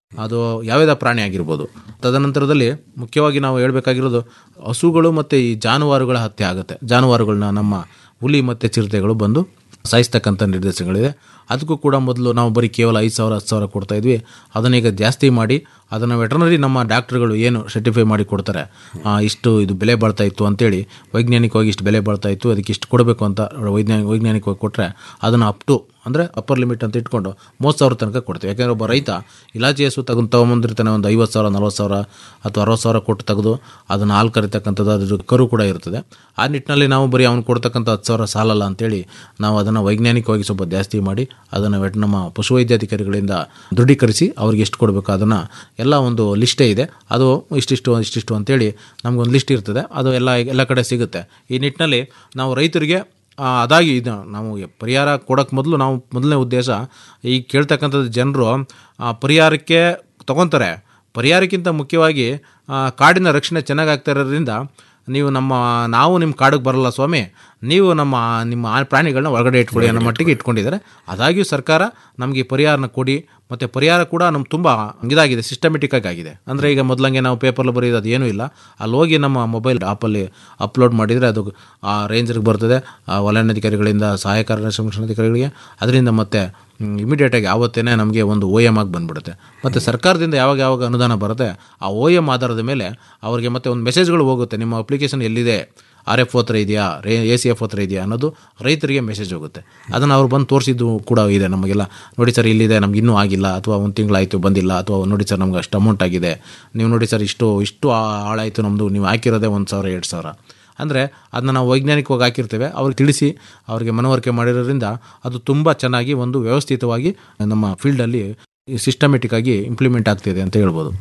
ಅದು ಯಾವ್ಯಾವ ಪ್ರಾಣಿ ಆಗಿರ್ಬೋದು ತದನಂತರದಲ್ಲಿ ಮುಖ್ಯವಾಗಿ ನಾವು ಹೇಳಬೇಕಾಗಿರೋದು ಹಸುಗಳು ಮತ್ತು ಈ ಜಾನುವಾರುಗಳ ಹತ್ಯೆ ಆಗುತ್ತೆ ಜಾನುವಾರುಗಳನ್ನ ನಮ್ಮ ಹುಲಿ ಮತ್ತು ಚಿರತೆಗಳು ಬಂದು ಸಾಯಿಸ್ತಕ್ಕಂಥ ನಿರ್ದೇಶನಗಳಿದೆ ಅದಕ್ಕೂ ಕೂಡ ಮೊದಲು ನಾವು ಬರೀ ಕೇವಲ ಐದು ಸಾವಿರ ಹತ್ತು ಸಾವಿರ ಕೊಡ್ತಾ ಇದ್ವಿ ಅದನ್ನೀಗ ಜಾಸ್ತಿ ಮಾಡಿ ಅದನ್ನು ವೆಟರ್ನರಿ ನಮ್ಮ ಡಾಕ್ಟ್ರುಗಳು ಏನು ಸರ್ಟಿಫೈ ಮಾಡಿ ಕೊಡ್ತಾರೆ ಆ, ಇಷ್ಟು ಇದು ಬೆಲೆ ಬಾಳ್ತಾ ಇತ್ತು ಅಂತೇಳಿ ವೈಜ್ಞಾನಿಕವಾಗಿ ಇಷ್ಟು ಬೆಲೆ ಬಾಳ್ತಾ ಇತ್ತು ಅದಕ್ಕೆ ಇಷ್ಟು ಕೊಡಬೇಕು ಅಂತ ವೈಜ್ಞಾನಿಕ ವೈಜ್ಞಾನಿಕವಾಗಿ ಕೊಟ್ಟರೆ ಅದನ್ನು ಅಪ್ ಟು ಅಂದರೆ ಅಪ್ಪರ್ ಲಿಮಿಟ್ ಅಂತ ಇಟ್ಕೊಂಡು ಮೂವತ್ತು ಸಾವಿರ ತನಕ ಕೊಡ್ತೀವಿ ಯಾಕೆಂದರೆ ಒಬ್ಬ ರೈತ ಇಲಾಚಿ ಹಸು ತಗೊಂಡು ತೊಗೊಂಬಂದಿರ್ತಾನೆ ಒಂದು ಐವತ್ತು ಸಾವಿರ ನಲ್ವತ್ತು ಸಾವಿರ ಅಥವಾ ಅರವತ್ತು ಸಾವಿರ ಕೊಟ್ಟು ತೆಗೆದು ಅದನ್ನು ಹಾಲು ಕರಿತಕ್ಕಂಥದ್ದು ಅದ್ರ ಕರು ಕೂಡ ಇರ್ತದೆ ಆ ನಿಟ್ಟಿನಲ್ಲಿ ನಾವು ಬರೀ ಅವ್ನು ಕೊಡ್ತಕ್ಕಂಥ ಹತ್ತು ಸಾವಿರ ಸಾಲಲ್ಲ ಅಂತೇಳಿ ನಾವು ಅದನ್ನು ವೈಜ್ಞಾನಿಕವಾಗಿ ಸ್ವಲ್ಪ ಜಾಸ್ತಿ ಮಾಡಿ ಅದನ್ನು ವೆಟ್ ನಮ್ಮ ಪಶುವೈದ್ಯಾಧಿಕಾರಿಗಳಿಂದ ದೃಢೀಕರಿಸಿ ಅವ್ರಿಗೆ ಎಷ್ಟು ಕೊಡಬೇಕು ಅದನ್ನು ಎಲ್ಲ ಒಂದು ಲಿಸ್ಟೇ ಇದೆ ಅದು ಇಷ್ಟಿಷ್ಟು ಇಷ್ಟಿಷ್ಟು ಅಂತೇಳಿ ನಮಗೊಂದು ಲಿಸ್ಟ್ ಇರ್ತದೆ ಅದು ಎಲ್ಲ ಎಲ್ಲ ಕಡೆ ಸಿಗುತ್ತೆ ಈ ನಿಟ್ಟಿನಲ್ಲಿ ನಾವು ರೈತರಿಗೆ ಆ, ಅದಾಗಿ ಇದು ನಾವು ಪರಿಹಾರ ಕೊಡೋಕ್ಕೆ ಮೊದಲು ನಾವು ಮೊದಲನೇ ಉದ್ದೇಶ ಈಗ ಕೇಳ್ತಕ್ಕಂಥದ್ದು ಜನರು ಪರಿಹಾರಕ್ಕೆ ತಗೊತಾರೆ ಪರಿಹಾರಕ್ಕಿಂತ ಮುಖ್ಯವಾಗಿ ಆ, ಕಾಡಿನ ರಕ್ಷಣೆ ಚೆನ್ನಾಗಿ ಆಗ್ತಾ ಇರೋದ್ರಿಂದ ನೀವು ನಮ್ಮ ನಾವು ನಿಮ್ಮ ಕಾಡಿಗೆ ಬರಲ್ಲ ಸ್ವಾಮಿ ನೀವು ನಮ್ಮ ನಿಮ್ಮ ಆ ಪ್ರಾಣಿಗಳನ್ನ ಒಳಗಡೆ ಇಟ್ಕೊಳ್ಳಿ ಅನ್ನೋ ಮಟ್ಟಿಗೆ ಇಟ್ಕೊಂಡಿದ್ದಾರೆ ಅದಾಗಿಯೂ ಸರ್ಕಾರ ನಮಗೆ ಈ ಪರಿಹಾರನ ಕೊಡಿ ಮತ್ತು ಪರಿಹಾರ ಕೂಡ ನಮ್ಗೆ ತುಂಬ ಇದಾಗಿದೆ ಸಿಸ್ಟಮೆಟಿಕ್ ಆಗಿದೆ ಅಂದರೆ ಈಗ ಮೊದಲಂಗೆ ನಾವು ಪೇಪರ್ಲ್ಲಿ ಬರೆಯೋದು ಅದು ಏನೂ ಇಲ್ಲ ಅಲ್ಲಿ ಹೋಗಿ ನಮ್ಮ ಮೊಬೈಲ್ ಆ್ಯಪಲ್ಲಿ ಅಪ್ಲೋಡ್ ಮಾಡಿದರೆ ಅದು ಆ ರೇಂಜರ್ಗೆ ಬರ್ತದೆ ಆ ವಲಯಾಧಿಕಾರಿಗಳಿಂದ ಸಹಾಯಕ ಅರಣ್ಯ ಸಂರಕ್ಷಣಾಧಿಕಾರಿಗಳಿಗೆ ಅದರಿಂದ ಮತ್ತೆ ಇಮಿಡಿಯೇಟಾಗಿ ಆವತ್ತೇನೆ ನಮಗೆ ಒಂದು ಓ ಎಮ್ ಆಗಿ ಬಂದ್ಬಿಡುತ್ತೆ ಮತ್ತು ಸರ್ಕಾರದಿಂದ ಯಾವಾಗ ಯಾವಾಗ ಅನುದಾನ ಬರುತ್ತೆ ಆ ಓ ಎಮ್ ಆಧಾರದ ಮೇಲೆ ಅವರಿಗೆ ಮತ್ತೆ ಒಂದು ಮೆಸೇಜ್ಗಳು ಹೋಗುತ್ತೆ ನಿಮ್ಮ ಅಪ್ಲಿಕೇಶನ್ ಎಲ್ಲಿದೆ ಆರ್ ಎಫ್ ಹತ್ರ ಇದೆಯಾ ರೇ ಎ ಸಿ ಎಫ್ ಹತ್ರ ಇದೆಯಾ ಅನ್ನೋದು ರೈತರಿಗೆ ಮೆಸೇಜ್ ಹೋಗುತ್ತೆ ಅದನ್ನು ಅವ್ರು ಬಂದು ತೋರಿಸಿದ್ದು ಕೂಡ ಇದೆ ನಮಗೆಲ್ಲ ನೋಡಿ ಸರ್ ಇಲ್ಲಿದೆ ನಮ್ಗೆ ಇನ್ನೂ ಆಗಿಲ್ಲ ಅಥವಾ ಒಂದು ತಿಂಗಳಾಯಿತು ಬಂದಿಲ್ಲ ಅಥವಾ ನೋಡಿ ಸರ್ ನಮ್ಗೆ ಅಷ್ಟು ಅಮೌಂಟ್ ಆಗಿದೆ ನೀವು ನೋಡಿ ಸರ್ ಇಷ್ಟು ಇಷ್ಟು ಆ- ಹಾಳಾಯಿತು ನಮ್ಮದು ನೀವು ಹಾಕಿರೋದೇ ಒಂದು ಸಾವಿರ ಎರಡು ಸಾವಿರ ಅಂದರೆ ಅದನ್ನ ನಾವು ವೈಜ್ಞಾನಿಕವಾಗಿ ಹಾಕಿರ್ತೇವೆ ಅವ್ರಿಗೆ ತಿಳಿಸಿ ಅವರಿಗೆ ಮನವರಿಕೆ ಮಾಡಿರೋದ್ರಿಂದ ಅದು ತುಂಬ ಚೆನ್ನಾಗಿ ಒಂದು ವ್ಯವಸ್ಥಿತವಾಗಿ ನಮ್ಮ ಫೀಲ್ಡಲ್ಲಿ ಸಿಸ್ಟಮೆಟಿಕ್ ಆಗಿ ಇಂಪ್ಲಿಮೆಂಟ್ ಆಗ್ತಿದೆ ಅಂತ ಹೇಳ್ಬೋದು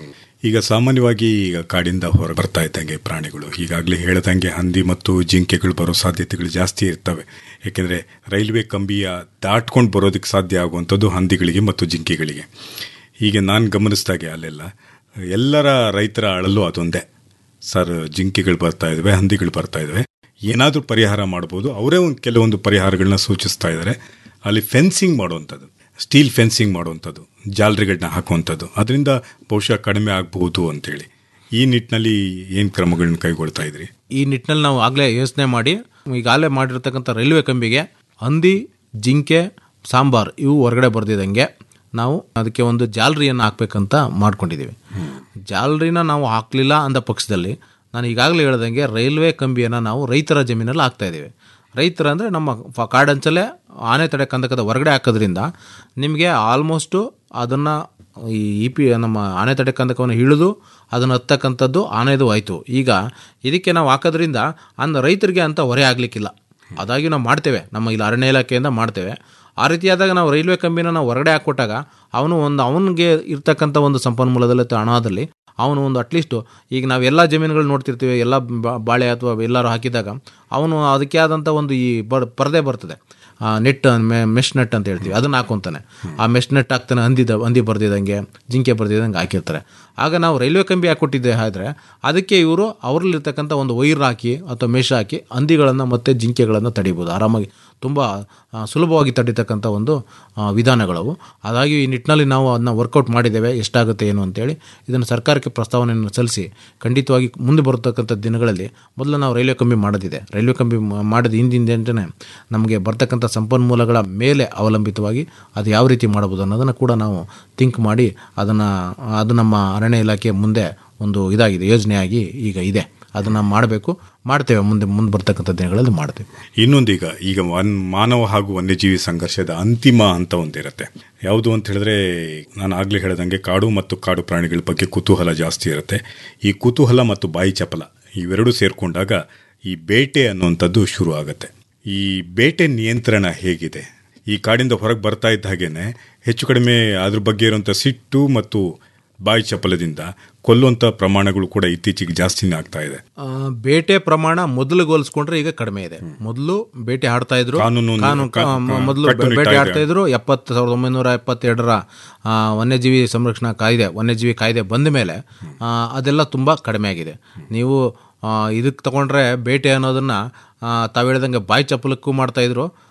ಈಗ ಸಾಮಾನ್ಯವಾಗಿ ಈಗ ಕಾಡಿಂದ ಹೊರ ಬರ್ತಾ ಇದ್ದಂಗೆ ಪ್ರಾಣಿಗಳು ಈಗಾಗಲೇ ಹೇಳ್ದಂಗೆ ಹಂದಿ ಮತ್ತು ಜಿಂಕೆಗಳು ಬರೋ ಸಾಧ್ಯತೆಗಳು ಜಾಸ್ತಿ ಇರ್ತವೆ ಯಾಕೆಂದರೆ ರೈಲ್ವೆ ಕಂಬಿಯ ದಾಟ್ಕೊಂಡು ಬರೋದಕ್ಕೆ ಸಾಧ್ಯ ಆಗುವಂಥದ್ದು ಹಂದಿಗಳಿಗೆ ಮತ್ತು ಜಿಂಕೆಗಳಿಗೆ ಹೀಗೆ ನಾನು ಗಮನಿಸಿದಾಗೆ ಅಲ್ಲೆಲ್ಲ ಎಲ್ಲರ ರೈತರ ಅಳಲು ಅದೊಂದೇ ಸರ್ ಜಿಂಕೆಗಳು ಬರ್ತಾ ಇದ್ದಾವೆ ಹಂದಿಗಳು ಬರ್ತಾ ಇದ್ದಾವೆ ಏನಾದರೂ ಪರಿಹಾರ ಮಾಡ್ಬೋದು ಅವರೇ ಒಂದು ಕೆಲವೊಂದು ಪರಿಹಾರಗಳನ್ನ ಸೂಚಿಸ್ತಾ ಇದ್ದಾರೆ ಅಲ್ಲಿ ಫೆನ್ಸಿಂಗ್ ಮಾಡುವಂಥದ್ದು ಸ್ಟೀಲ್ ಫೆನ್ಸಿಂಗ್ ಮಾಡುವಂಥದ್ದು ಜಾಲರಿಗಳನ್ನ ಹಾಕುವಂಥದ್ದು ಅದರಿಂದ ಬಹುಶಃ ಕಡಿಮೆ ಆಗಬಹುದು ಅಂತೇಳಿ ಈ ನಿಟ್ಟಿನಲ್ಲಿ ಏನು ಕ್ರಮಗಳನ್ನ ಕೈಗೊಳ್ತಾ ಇದ್ರಿ ಈ ನಿಟ್ಟಿನಲ್ಲಿ ನಾವು ಆಗಲೇ ಯೋಚನೆ ಮಾಡಿ ಈಗಾಗಲೇ ಮಾಡಿರ್ತಕ್ಕಂಥ ರೈಲ್ವೆ ಕಂಬಿಗೆ ಹಂದಿ ಜಿಂಕೆ ಸಾಂಬಾರ್ ಇವು ಹೊರಗಡೆ ಬರ್ದಿದ್ದಂಗೆ ನಾವು ಅದಕ್ಕೆ ಒಂದು ಜಾಲರಿಯನ್ನು ಹಾಕ್ಬೇಕಂತ ಮಾಡ್ಕೊಂಡಿದ್ದೀವಿ ಜಾಲರಿನ ನಾವು ಹಾಕಲಿಲ್ಲ ಅಂದ ಪಕ್ಷದಲ್ಲಿ ನಾನು ಈಗಾಗಲೇ ಹೇಳ್ದಂಗೆ ರೈಲ್ವೆ ಕಂಬಿಯನ್ನು ನಾವು ರೈತರ ಜಮೀನಲ್ಲಿ ಹಾಕ್ತಾ ಇದ್ದೀವಿ ರೈತರ ಅಂದರೆ ನಮ್ಮ ಫ- ಕಾಡಂಚಲೇ ಆನೆ ತಡೆ ಕಂದಕದ ಹೊರಗಡೆ ಹಾಕೋದ್ರಿಂದ ನಿಮಗೆ ಆಲ್ಮೋಸ್ಟು ಅದನ್ನು ಈ ಇ ಪಿ ನಮ್ಮ ಆನೆ ತಡೆ ಕಂದಕವನ್ನು ಹಿಡಿದು ಅದನ್ನು ಹತ್ತಕ್ಕಂಥದ್ದು ಆನೆದು ಆಯಿತು ಈಗ ಇದಕ್ಕೆ ನಾವು ಹಾಕೋದ್ರಿಂದ ಅಂದ ರೈತರಿಗೆ ಅಂತ ಹೊರೆ ಆಗಲಿಕ್ಕಿಲ್ಲ ಅದಾಗಿ ನಾವು ಮಾಡ್ತೇವೆ ನಮ್ಮ ಇಲ್ಲಿ ಅರಣ್ಯ ಇಲಾಖೆಯಿಂದ ಮಾಡ್ತೇವೆ ಆ ರೀತಿಯಾದಾಗ ನಾವು ರೈಲ್ವೆ ಕಂಬಿನ ನಾವು ಹೊರಗಡೆ ಹಾಕ್ಕೊಟ್ಟಾಗ ಅವನು ಒಂದು ಅವನಿಗೆ ಇರ್ತಕ್ಕಂಥ ಒಂದು ಸಂಪನ್ಮೂಲದಲ್ಲಿ ಅಥವಾ ಹಣದಲ್ಲಿ ಅವನು ಒಂದು ಅಟ್ಲೀಸ್ಟು ಈಗ ನಾವು ಎಲ್ಲ ಜಮೀನುಗಳು ನೋಡ್ತಿರ್ತೀವಿ ಎಲ್ಲ ಬಾ- ಬಾಳೆ ಅಥವಾ ಎಲ್ಲರೂ ಹಾಕಿದಾಗ ಅವನು ಅದಕ್ಕೆ ಆದಂಥ ಒಂದು ಈ ಬರ್ ಪರದೆ ಬರ್ತದೆ ಆ ನೆಟ್ ಮೆಶ್ ನೆಟ್ ಅಂತ ಹೇಳ್ತೀವಿ ಅದನ್ನು ಹಾಕೊಂತಾನೆ ಆ ಮೆಶ್ ನೆಟ್ ಹಾಕ್ತಾನೆ ಹಂದಿದ ಹಂದಿ ಬರ್ದಿದಂಗೆ ಜಿಂಕೆ ಬರ್ದಿದಂಗೆ ಹಾಕಿರ್ತಾರೆ ಆಗ ನಾವು ರೈಲ್ವೆ ಕಂಬಿ ಹಾಕೊಟ್ಟಿದ್ದೆ ಆದರೆ ಅದಕ್ಕೆ ಇವರು ಅವರಲ್ಲಿರ್ತಕ್ಕಂಥ ಒಂದು ವೈರ್ ಹಾಕಿ ಅಥವಾ ಮೆಶ್ ಹಾಕಿ ಹಂದಿಗಳನ್ನು ಮತ್ತು ಜಿಂಕೆಗಳನ್ನು ತಡಿಬೋದು ಆರಾಮಾಗಿ ತುಂಬ ಆ, ಸುಲಭವಾಗಿ ತಡಿತಕ್ಕಂಥ ಒಂದು ಆ, ವಿಧಾನಗಳವು ಅದಾಗಿ ಈ ನಿಟ್ಟಿನಲ್ಲಿ ನಾವು ಅದನ್ನ ವರ್ಕೌಟ್ ಮಾಡಿದ್ದೇವೆ ಎಷ್ಟಾಗುತ್ತೆ ಏನು ಅಂತೇಳಿ ಇದನ್ನು ಸರ್ಕಾರಕ್ಕೆ ಪ್ರಸ್ತಾವನೆಯನ್ನು ಸಲ್ಲಿಸಿ ಖಂಡಿತವಾಗಿ ಮುಂದೆ ಬರತಕ್ಕಂಥ ದಿನಗಳಲ್ಲಿ ಮೊದಲು ನಾವು ರೈಲ್ವೆ ಕಂಬಿ ಮಾಡೋದಿದೆ ರೈಲ್ವೆ ಕಂಬಿ ಮ- ಮಾಡಿದ ಹಿಂದಿನ ದಿನನೇ ನಮಗೆ ಬರ್ತಕ್ಕಂಥ ಸಂಪನ್ಮೂಲಗಳ ಮೇಲೆ ಅವಲಂಬಿತವಾಗಿ ಅದು ಯಾವ ರೀತಿ ಮಾಡ್ಬೋದು ಅನ್ನೋದನ್ನು ಕೂಡ ನಾವು ಥಿಂಕ್ ಮಾಡಿ ಅದನ್ನು ಅದು ನಮ್ಮ ಅರಣ್ಯ ಇಲಾಖೆ ಮುಂದೆ ಒಂದು ಇದಾಗಿದೆ ಯೋಜನೆಯಾಗಿ ಈಗ ಇದೆ ಅದನ್ನು ಮಾಡಬೇಕು ಮಾಡ್ತೇವೆ ಮುಂದೆ ಮುಂದೆ ಬರ್ತಕ್ಕಂಥ ದಿನಗಳಲ್ಲಿ ಮಾಡ್ತೇವೆ ಇನ್ನೊಂದೀಗ ಈಗ ವನ್ ಮಾನವ ಹಾಗೂ ವನ್ಯಜೀವಿ ಸಂಘರ್ಷದ ಅಂತಿಮ ಹಂತ ಒಂದಿರುತ್ತೆ ಯಾವುದು ಅಂತ ಹೇಳಿದ್ರೆ ನಾನು ಆಗ್ಲೇ ಹೇಳ್ದಂಗೆ ಕಾಡು ಮತ್ತು ಕಾಡು ಪ್ರಾಣಿಗಳ ಬಗ್ಗೆ ಕುತೂಹಲ ಜಾಸ್ತಿ ಇರುತ್ತೆ ಈ ಕುತೂಹಲ ಮತ್ತು ಬಾಯಿ ಚಪಲ ಇವೆರಡೂ ಸೇರ್ಕೊಂಡಾಗ ಈ ಬೇಟೆ ಅನ್ನುವಂಥದ್ದು ಶುರು ಆಗುತ್ತೆ ಈ ಬೇಟೆ ನಿಯಂತ್ರಣ ಹೇಗಿದೆ ಈ ಕಾಡಿಂದ ಹೊರಗೆ ಬರ್ತಾ ಇದ್ದ ಹಾಗೇನೆ ಹೆಚ್ಚು ಕಡಿಮೆ ಅದ್ರ ಬಗ್ಗೆ ಇರುವಂಥ ಸಿಟ್ಟು ಮತ್ತು ಬಾಯಿ ಚಪಲದಿಂದ ಕೊಲ್ಲುವಂಥ ಪ್ರಮಾಣಗಳು ಕೂಡ ಇತ್ತೀಚೆಗೆ ಜಾಸ್ತಿನೇ ಆಗ್ತಾ ಇದೆ ಆ, ಬೇಟೆ ಪ್ರಮಾಣ ಮೊದಲು ಹೋಲಿಸ್ಕೊಂಡ್ರೆ ಈಗ ಕಡಿಮೆ ಇದೆ ಮೊದಲು ಬೇಟೆ ಆಡ್ತಾ ಇದ್ರು ಕಾನೂನು ಒಂದು ಕಾನೂನು ಕ- ಆ, ಕ- ಮೊದಲು ಕಟ್ಟುನಿಟ್ಟಾಗಿದೆ. ಬೇಟೆ ಆಡ್ತಾ ಇದ್ರು ಎಪ್ಪತ್ತು ಸಾವಿರದ ಒಂಬೈನೂರ ಎಪ್ಪತ್ತೆರಡರ ಆ, ವನ್ಯಜೀವಿ ಸಂರಕ್ಷಣಾ ಕಾಯ್ದೆ ವನ್ಯಜೀವಿ ಕಾಯ್ದೆ ಬಂದ ಮೇಲೆ ಆ, ಅದೆಲ್ಲ ತುಂಬ ಕಡಿಮೆ ಆಗಿದೆ ನೀವು ಇದಕ್ಕೆ ತಗೊಂಡ್ರೆ ಬೇಟೆ ಅನ್ನೋದನ್ನ ಆ, ತಾವು ಹೇಳ್ದಂಗೆ ಬಾಯಿ ಚಪ್ಪಲಕ್ಕೂ ಮಾಡ್ತಾ ಇದ್ರು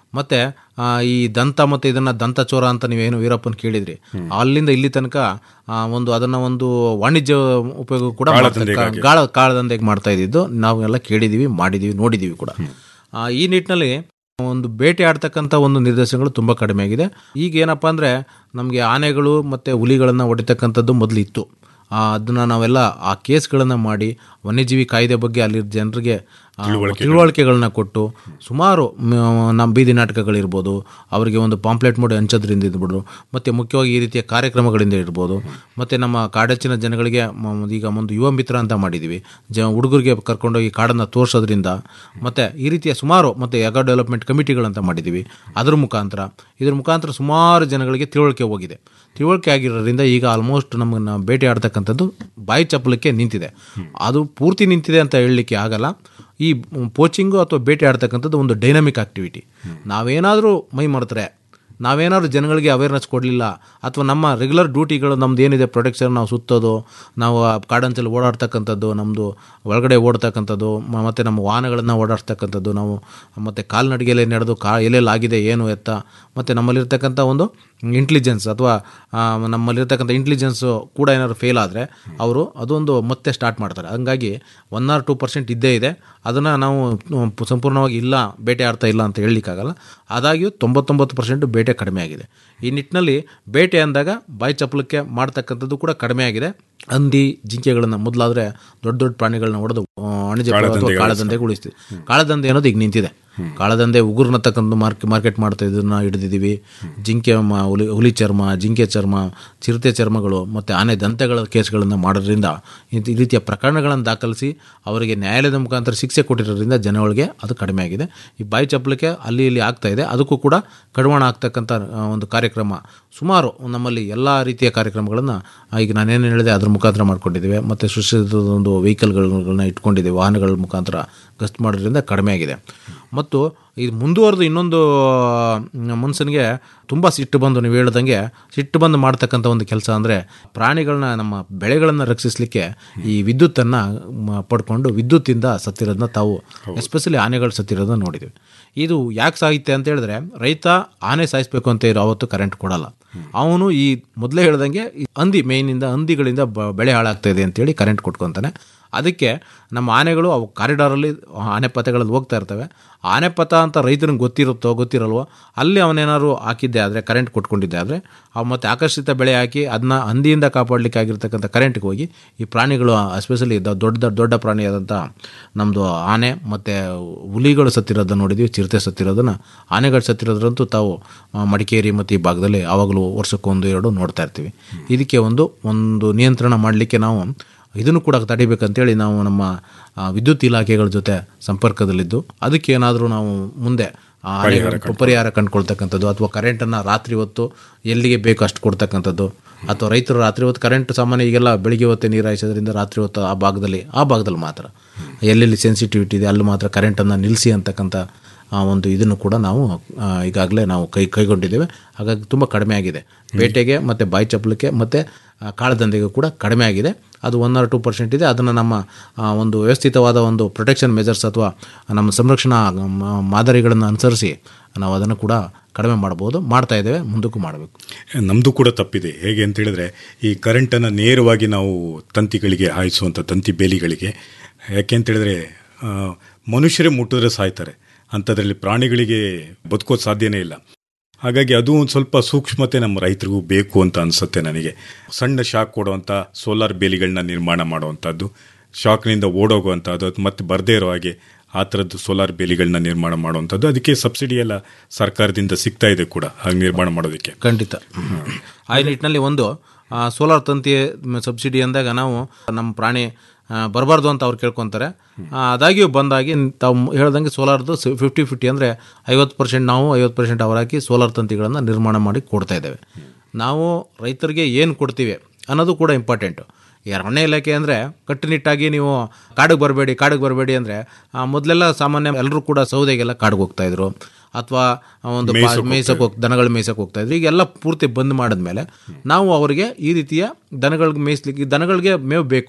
ಮತ್ತೆ ಆ, ಈ ದಂತ ಮತ್ತು ಇದನ್ನ ದಂತಚೋರ ಅಂತ ನೀವೇನು ವೀರಪ್ಪನ್ ಕೇಳಿದ್ರಿ ಅಲ್ಲಿಂದ ಇಲ್ಲಿ ತನಕ ಆ, ಒಂದು ಅದನ್ನ ಒಂದು ವಾಣಿಜ್ಯ ಉಪಯೋಗ ಕೂಡ ಮಾಡ್ತಾರೆ. ಕಾಳಧಂಧೆಗಾಗಿ. ಕಾಳ ಕಾಳದಂಧೆಗೆ ಮಾಡ್ತಾ ಇದ್ದಿದ್ದು ನಾವೆಲ್ಲ ಕೇಳಿದೀವಿ ಮಾಡಿದೀವಿ ನೋಡಿದೀವಿ ಕೂಡ ಆ, ಈ ನಿಟ್ಟಿನಲ್ಲಿ ಒಂದು ಬೇಟೆ ಆಡ್ತಕ್ಕಂಥ ಒಂದು ನಿರ್ದೇಶನಗಳು ತುಂಬ ಕಡಿಮೆ ಆಗಿದೆ ಈಗ ಏನಪ್ಪ ಅಂದರೆ ನಮಗೆ ಆನೆಗಳು ಮತ್ತು ಹುಲಿಗಳನ್ನು ಹೊಡಿತಕ್ಕಂಥದ್ದು ಮೊದಲು ಇತ್ತು ಆ, ಅದನ್ನ ನಾವೆಲ್ಲ ಆ ಕೇಸ್ಗಳನ್ನು ಮಾಡಿ ವನ್ಯಜೀವಿ ಕಾಯ್ದೆ ಬಗ್ಗೆ ಅಲ್ಲಿ ಜನರಿಗೆ ಆ, ತಿಳುವಳಿಕೆಗಳನ್ನ ಕೊಟ್ಟು ಸುಮಾರು ಮ್, ನಮ್ಮ ಬೀದಿ ನಾಟಕಗಳಿರ್ಬೋದು ಅವರಿಗೆ ಒಂದು ಪಾಂಪ್ಲೆಟ್ ಮಾಡಿ ಹಂಚೋದ್ರಿಂದ ಇರ್ಬೋದು ಮತ್ತು ಮುಖ್ಯವಾಗಿ ಈ ರೀತಿಯ ಕಾರ್ಯಕ್ರಮಗಳಿಂದ ಇರ್ಬೋದು ಮತ್ತು ನಮ್ಮ ಕಾಡಚ್ಚಿನ ಜನಗಳಿಗೆ ಮ- ಈಗ ಒಂದು ಯುವ ಮಿತ್ರ ಅಂತ ಮಾಡಿದ್ದೀವಿ ಜ ಹುಡುಗರಿಗೆ ಕರ್ಕೊಂಡೋಗಿ ಕಾಡನ್ನು ತೋರಿಸೋದ್ರಿಂದ ಮತ್ತು ಈ ರೀತಿಯ ಸುಮಾರು ಮತ್ತು ಎಗೋ ಡೆವಲಪ್ಮೆಂಟ್ ಕಮಿಟಿಗಳಂತ ಮಾಡಿದ್ದೀವಿ ಅದ್ರ ಮುಖಾಂತರ ಇದ್ರ ಮುಖಾಂತರ ಸುಮಾರು ಜನಗಳಿಗೆ ತಿಳುವಳಿಕೆ ಹೋಗಿದೆ ತಿಳುವಳಿಕೆ ಆಗಿರೋದ್ರಿಂದ ಈಗ ಆಲ್ಮೋಸ್ಟ್ ನಮ್ಮನ್ನು ಭೇಟಿ ಆಡ್ತಕ್ಕಂಥದ್ದು ಬಾಯಿ ಚಪ್ಪಲಕ್ಕೆ ನಿಂತಿದೆ ಅದು ಪೂರ್ತಿ ನಿಂತಿದೆ ಅಂತ ಹೇಳಲಿಕ್ಕೆ ಆಗಲ್ಲ ಈ ಪೋಚಿಂಗು ಅಥವಾ ಬೇಟೆ ಆಡ್ತಕ್ಕಂಥದ್ದು ಒಂದು ಡೈನಮಿಕ್ ಆಕ್ಟಿವಿಟಿ ನಾವೇನಾದರೂ ಮೈ ಮರೆತರೆ ನಾವೇನಾದ್ರು ಜನಗಳಿಗೆ ಅವೇರ್ನೆಸ್ ಕೊಡಲಿಲ್ಲ ಅಥವಾ ನಮ್ಮ ರೆಗ್ಯುಲರ್ ಡ್ಯೂಟಿಗಳು ನಮ್ದು ಏನಿದೆ ಪ್ರೊಟೆಕ್ಷನ್ ನಾವು ಸುತ್ತೋದು ನಾವು ಆ ಕಾಡಂಚಲ್ಲಿ ಓಡಾಡ್ತಕ್ಕಂಥದ್ದು ನಮ್ಮದು ಒಳಗಡೆ ಓಡ್ತಕ್ಕಂಥದ್ದು ಮ- ಮತ್ತು ನಮ್ಮ ವಾಹನಗಳನ್ನು ಓಡಾಡ್ತಕ್ಕಂಥದ್ದು ನಾವು ಮತ್ತು ಕಾಲ್ನಡಿಗೆಲೆ ನಡೆದು ಕಾ ಎಲ್ಲೆಲ್ಲಿ ಆಗಿದೆ ಏನು ಎತ್ತ ಮತ್ತು ನಮ್ಮಲ್ಲಿರ್ತಕ್ಕಂಥ ಒಂದು ಇಂಟೆಲಿಜೆನ್ಸ್ ಅಥವಾ ಆ, ನಮ್ಮಲ್ಲಿರ್ತಕ್ಕಂಥ ಇಂಟೆಲಿಜೆನ್ಸು ಕೂಡ ಏನಾದ್ರು ಫೇಲ್ ಆದರೆ ಅವರು ಅದೊಂದು ಮತ್ತೆ ಸ್ಟಾರ್ಟ್ ಮಾಡ್ತಾರೆ ಹಂಗಾಗಿ ಒನ್ ಆರ್ ಟೂ ಪರ್ಸೆಂಟ್ ಇದ್ದೇ ಇದೆ ಅದನ್ನು ನಾವು ಉಮ್, ಸಂಪೂರ್ಣವಾಗಿ ಇಲ್ಲ ಬೇಟೆ ಆಡ್ತಾ ಇಲ್ಲ ಅಂತ ಹೇಳಲಿಕ್ಕಾಗಲ್ಲ ಆದಾಗ್ಯೂ ತೊಂಬತ್ತೊಂಬತ್ತು ಪರ್ಸೆಂಟ್ ಬೇಟೆ ಕಡಿಮೆ ಆಗಿದೆ ಈ ನಿಟ್ಟಿನಲ್ಲಿ ಬೇಟೆ ಅಂದಾಗ ಬಾಯಿ ಚಪ್ಪಲಕ್ಕೆ ಮಾಡ್ತಕ್ಕಂಥದ್ದು ಕೂಡ ಕಡಿಮೆ ಆಗಿದೆ ಹಂದಿ ಜಿಂಕೆಗಳನ್ನು ಮೊದಲಾದರೆ ದೊಡ್ಡ ದೊಡ್ಡ ಪ್ರಾಣಿಗಳನ್ನ ಹೊಡೆದು ಆ, ವಾಣಿಜ್ಯ ಅಥವಾ ಕಾಳಧಂಧೆಗಳು ಕಾಳದಂಧೆಗೆ ಉಳಿಸ್ತೀವಿ ಕಾಳದಂಧೆ ಅನ್ನೋದು ಈಗ ನಿಂತಿದೆ ಕಾಳದಂಧೆ ಉಗುರ್ನ ತಕ್ಕಂಥ ಮಾರ್ಕ್ ಮಾರ್ಕೆಟ್ ಮಾಡ್ತಾ ಇದನ್ನ ಹಿಡಿದಿದ್ದೀವಿ ಜಿಂಕೆ ಮ- ಹುಲಿ ಹುಲಿ ಚರ್ಮ ಜಿಂಕೆ ಚರ್ಮ ಚಿರತೆ ಚರ್ಮಗಳು ಮತ್ತು ಆನೆ ದಂತೆಗಳ ಕೇಸ್ಗಳನ್ನು ಮಾಡೋದ್ರಿಂದ ಈ ಈ ರೀತಿಯ ಪ್ರಕರಣಗಳನ್ನು ದಾಖಲಿಸಿ ಅವರಿಗೆ ನ್ಯಾಯಾಲಯದ ಮುಖಾಂತರ ಶಿಕ್ಷೆ ಕೊಟ್ಟಿರೋದ್ರಿಂದ ಜನಗಳಿಗೆ ಅದು ಕಡಿಮೆ ಆಗಿದೆ ಈ ಬಾಯಿ ಚಪ್ಪಲಿಕೆ ಅಲ್ಲಿ ಇಲ್ಲಿ ಆಗ್ತಾ ಇದೆ ಅದಕ್ಕೂ ಕೂಡ ಕಡಿವಾಣ ಆಗ್ತಕ್ಕಂಥ ಆ, ಒಂದು ಕಾರ್ಯಕ್ರಮ ಸುಮಾರು ನಮ್ಮಲ್ಲಿ ಎಲ್ಲ ರೀತಿಯ ಕಾರ್ಯಕ್ರಮಗಳನ್ನು ಈಗ ನಾನೇನು ಹೇಳಿದೆ ಅದ್ರ ಮುಖಾಂತರ ಮಾಡ್ಕೊಂಡಿದ್ದೇವೆ ಮತ್ತು ಸುಶಿಕ್ಷಿತ ಒಂದು ವೆಹಿಕಲ್ಗಳನ್ನ ಇಟ್ಕೊಂಡಿದ್ದೇವೆ ವಾಹನಗಳ ಮುಖಾಂತರ ಗಸ್ತು ಮಾಡೋದ್ರಿಂದ ಕಡಿಮೆ ಆಗಿದೆ ಮತ್ತು ಇದು ಮುಂದುವರೆದು ಇನ್ನೊಂದು ಮನುಷ್ಯನಿಗೆ ತುಂಬ ಸಿಟ್ಟು ಬಂದು ನೀವು ಹೇಳ್ದಂಗೆ ಸಿಟ್ಟು ಬಂದು ಮಾಡ್ತಕ್ಕಂಥ ಒಂದು ಕೆಲಸ ಅಂದರೆ ಪ್ರಾಣಿಗಳನ್ನ ನಮ್ಮ ಬೆಳೆಗಳನ್ನು ರಕ್ಷಿಸಲಿಕ್ಕೆ ಈ ವಿದ್ಯುತ್ತನ್ನು ಮ- ಪಡ್ಕೊಂಡು ವಿದ್ಯುತ್ತಿಂದ ಸತ್ತಿರೋದನ್ನ ತಾವು ಎಸ್ಪೆಷಲಿ ಆನೆಗಳು ಸತ್ತಿರೋದನ್ನ ನೋಡಿದ್ದೀವಿ ಇದು ಯಾಕೆ ಸಾಹಿತ್ಯ ಅಂತ ಹೇಳಿದ್ರೆ ರೈತ ಆನೆ ಸಾಯಿಸ್ಬೇಕು ಅಂತ ಇರೋ ಅವತ್ತು ಕರೆಂಟ್ ಕೊಡಲ್ಲ ಅವನು ಈ ಮೊದಲೇ ಹೇಳ್ದಂಗೆ ಈ ಹಂದಿ ಮೇಯ್ನಿಂದ ಹಂದಿಗಳಿಂದ ಬ- ಬೆಳೆ ಹಾಳಾಗ್ತಾ ಇದೆ ಅಂತೇಳಿ ಕರೆಂಟ್ ಕೊಟ್ಕೊತಾನೆ ಅದಕ್ಕೆ ನಮ್ಮ ಆನೆಗಳು ಅವು ಕಾರಿಡಾರಲ್ಲಿ ಆನೆ ಪಥಗಳಲ್ಲಿ ಹೋಗ್ತಾ ಇರ್ತವೆ ಆನೆ ಪಥ ಅಂತ ರೈತನಿಗೆ ಗೊತ್ತಿರುತ್ತೋ ಗೊತ್ತಿರಲ್ವೋ ಅಲ್ಲಿ ಅವನೇನಾದ್ರು ಹಾಕಿದ್ದೆ ಆದರೆ ಕರೆಂಟ್ ಕೊಟ್ಕೊಂಡಿದ್ದೆ ಆದರೆ ಅವು ಮತ್ತೆ ಆಕರ್ಷಿತ ಬೆಳೆ ಹಾಕಿ ಅದನ್ನ ಹಂದಿಯಿಂದ ಕಾಪಾಡಲಿಕ್ಕೆ ಆಗಿರ್ತಕ್ಕಂಥ ಕರೆಂಟ್ಗೆ ಹೋಗಿ ಈ ಪ್ರಾಣಿಗಳು ಎಸ್ಪೆಷಲಿ ದೊಡ್ಡ ದೊಡ್ಡ ಪ್ರಾಣಿಯಾದಂಥ ನಮ್ಮದು ಆನೆ ಮತ್ತು ಹುಲಿಗಳು ಸತ್ತಿರೋದನ್ನ ನೋಡಿದ್ವಿ ಚಿರತೆ ಸತ್ತಿರೋದನ್ನು ಆನೆಗಳು ಸತ್ತಿರೋದ್ರಂತೂ ತಾವು ಆ, ಮಡಿಕೇರಿ ಮತ್ತು ಈ ಭಾಗದಲ್ಲಿ ಆವಾಗಲೂ ವರ್ಷಕ್ಕೊಂದು ಎರಡು ನೋಡ್ತಾ ಇರ್ತೀವಿ ಇದಕ್ಕೆ ಒಂದು ಒಂದು ನಿಯಂತ್ರಣ ಮಾಡಲಿಕ್ಕೆ ನಾವು ಇದನ್ನು ಕೂಡ ತಡಿಬೇಕಂತೇಳಿ ನಾವು ನಮ್ಮ ಆ, ವಿದ್ಯುತ್ ಇಲಾಖೆಗಳ ಜೊತೆ ಸಂಪರ್ಕದಲ್ಲಿದ್ದು ಅದಕ್ಕೆ ಏನಾದರೂ ನಾವು ಮುಂದೆ ಆ ಆನೆಗಳ ಪರಿಹಾರ ಕಂಡುಕೊಳ್ತಕ್ಕಂಥದ್ದು ಅಥವಾ ಕರೆಂಟನ್ನು ರಾತ್ರಿ ಹೊತ್ತು ಎಲ್ಲಿಗೆ ಬೇಕು ಅಷ್ಟು ಕೊಡ್ತಕ್ಕಂಥದ್ದು ಅಥವಾ ರೈತರು ರಾತ್ರಿ ಹೊತ್ತು ಕರೆಂಟ್ ಸಾಮಾನ್ಯ ಈಗೆಲ್ಲ ಬೆಳಿಗ್ಗೆ ಹೊತ್ತೇ ನೀರು ಹಾಯಿಸೋದ್ರಿಂದ ರಾತ್ರಿ ಹೊತ್ತು ಆ ಭಾಗದಲ್ಲಿ ಆ ಭಾಗದಲ್ಲಿ ಮಾತ್ರ ಎಲ್ಲೆಲ್ಲಿ ಸೆನ್ಸಿಟಿವಿಟಿ ಇದೆ ಅಲ್ಲಿ ಮಾತ್ರ ಕರೆಂಟನ್ನು ನಿಲ್ಲಿಸಿ ಅಂತಕ್ಕಂಥ ಆ ಒಂದು ಇದನ್ನು ಕೂಡ ನಾವು ಆ, ಈಗಾಗಲೇ ನಾವು ಕೈ ಕೈಗೊಂಡಿದ್ದೇವೆ ಹಾಗಾಗಿ ತುಂಬ ಕಡಿಮೆ ಆಗಿದೆ ಬೇಟೆಗೆ ಮತ್ತು ಬಾಯಿ ಚಪ್ಪಲಕ್ಕೆ ಮತ್ತು ಕಾಳದಂಧೆಗೆ ಕೂಡ ಕಡಿಮೆ ಆಗಿದೆ ಅದು ಒನ್ ಆರ್ ಟು ಪರ್ಸೆಂಟ್ ಇದೆ ಅದನ್ನು ನಮ್ಮ ಆ, ಒಂದು ವ್ಯವಸ್ಥಿತವಾದ ಒಂದು ಪ್ರೊಟೆಕ್ಷನ್ ಮೆಜರ್ಸ್ ಅಥವಾ ನಮ್ಮ ಸಂರಕ್ಷಣಾ ಮ- ಮಾದರಿಗಳನ್ನು ಅನುಸರಿಸಿ ನಾವು ಅದನ್ನು ಕೂಡ ಕಡಿಮೆ ಮಾಡ್ಬೋದು ಮಾಡ್ತಾ ಇದ್ದೇವೆ ಮುಂದಕ್ಕೂ ಮಾಡಬೇಕು ನಮ್ಮದು ಕೂಡ ತಪ್ಪಿದೆ ಹೇಗೆ ಅಂತ ಹೇಳಿದ್ರೆ ಈ ಕರೆಂಟನ್ನು ನೇರವಾಗಿ ನಾವು ತಂತಿಗಳಿಗೆ ಹಾಯಿಸುವಂಥ ತಂತಿ ಬೇಲಿಗಳಿಗೆ ಯಾಕೆ ಅಂತ ಹೇಳಿದ್ರೆ ಆ, ಮನುಷ್ಯರೇ ಮುಟ್ಟಿದ್ರೆ ಸಾಯ್ತಾರೆ ಅಂಥದ್ರಲ್ಲಿ ಪ್ರಾಣಿಗಳಿಗೆ ಬದುಕೋದು ಸಾಧ್ಯನೇ ಇಲ್ಲ ಹಾಗಾಗಿ ಅದು ಒಂದು ಸ್ವಲ್ಪ ಸೂಕ್ಷ್ಮತೆ ನಮ್ಮ ರೈತರಿಗೂ ಬೇಕು ಅಂತ ಅನಿಸುತ್ತೆ ನನಗೆ ಸಣ್ಣ ಶಾಕ್ ಕೊಡುವಂಥ ಸೋಲಾರ್ ಬೇಲಿಗಳನ್ನ ನಿರ್ಮಾಣ ಮಾಡುವಂಥದ್ದು ಶಾಕ್ನಿಂದ ಓಡೋಗುವಂಥದ್ದು ಅದು ಮತ್ತೆ ಬರದೇ ಇರೋ ಹಾಗೆ ಆ ಥರದ್ದು ಸೋಲಾರ್ ಬೇಲಿಗಳನ್ನ ನಿರ್ಮಾಣ ಮಾಡುವಂಥದ್ದು ಅದಕ್ಕೆ ಸಬ್ಸಿಡಿ ಎಲ್ಲ ಸರ್ಕಾರದಿಂದ ಸಿಗ್ತಾ ಇದೆ ಕೂಡ ಹಾಗೆ ನಿರ್ಮಾಣ ಮಾಡೋದಕ್ಕೆ ಖಂಡಿತ ಆ ನಿಟ್ಟಿನಲ್ಲಿ ಒಂದು ಸೋಲಾರ್ ತಂತಿ ಸಬ್ಸಿಡಿ ಅಂದಾಗ ನಾವು ನಮ್ಮ ಪ್ರಾಣಿ ಬರಬಾರ್ದು ಅಂತ ಅವ್ರು ಕೇಳ್ಕೊತಾರೆ ಆ, ಆದಾಗ್ಯೂ ಬಂದಾಗಿ ತಾವು ಹೇಳ್ದಂಗೆ ಸೋಲಾರ್ದು ಫಿಫ್ಟಿ ಫಿಫ್ಟಿ ಅಂದರೆ ಐವತ್ತು ಪರ್ಸೆಂಟ್ ನಾವು ಐವತ್ತು ಪರ್ಸೆಂಟ್ ಅವ್ರು ಹಾಕಿ ಸೋಲಾರ್ ತಂತಿಗಳನ್ನು ನಿರ್ಮಾಣ ಮಾಡಿ ಕೊಡ್ತಾ ಇದ್ದೇವೆ ನಾವು ರೈತರಿಗೆ ಏನು ಕೊಡ್ತೀವಿ ಅನ್ನೋದು ಕೂಡ ಇಂಪಾರ್ಟೆಂಟು ಈ ಅರಣ್ಯ ಇಲಾಖೆ ಅಂದರೆ ಕಟ್ಟುನಿಟ್ಟಾಗಿ ನೀವು ಕಾಡಿಗೆ ಬರಬೇಡಿ ಕಾಡಿಗೆ ಬರಬೇಡಿ ಅಂದರೆ ಮೊದಲೆಲ್ಲ ಸಾಮಾನ್ಯ ಎಲ್ಲರೂ ಕೂಡ ಸೌದೆಗೆಲ್ಲ ಕಾಡಿಗೆ ಹೋಗ್ತಾ ಇದ್ರು ಅಥವಾ ಒಂದು ಮೇಯ್ಸೋಕ್ ಮೇಯ್ಸಕ್ಕೆ ಹೋಗ್ ದನಗಳು ಮೇಯ್ಸಕ್ಕೆ ಹೋಗ್ತಾ ಇದ್ರು ಈಗೆಲ್ಲ ಪೂರ್ತಿ ಬಂದ್ ಮಾಡಿದ್ಮೇಲೆ ನಾವು ಅವರಿಗೆ ಈ ರೀತಿಯ ದನಗಳಿಗೆ ಮೇಯಿಸ್ಲಿಕ್ಕೆ ದನಗಳಿಗೆ ಮೇವು ಬೇಕು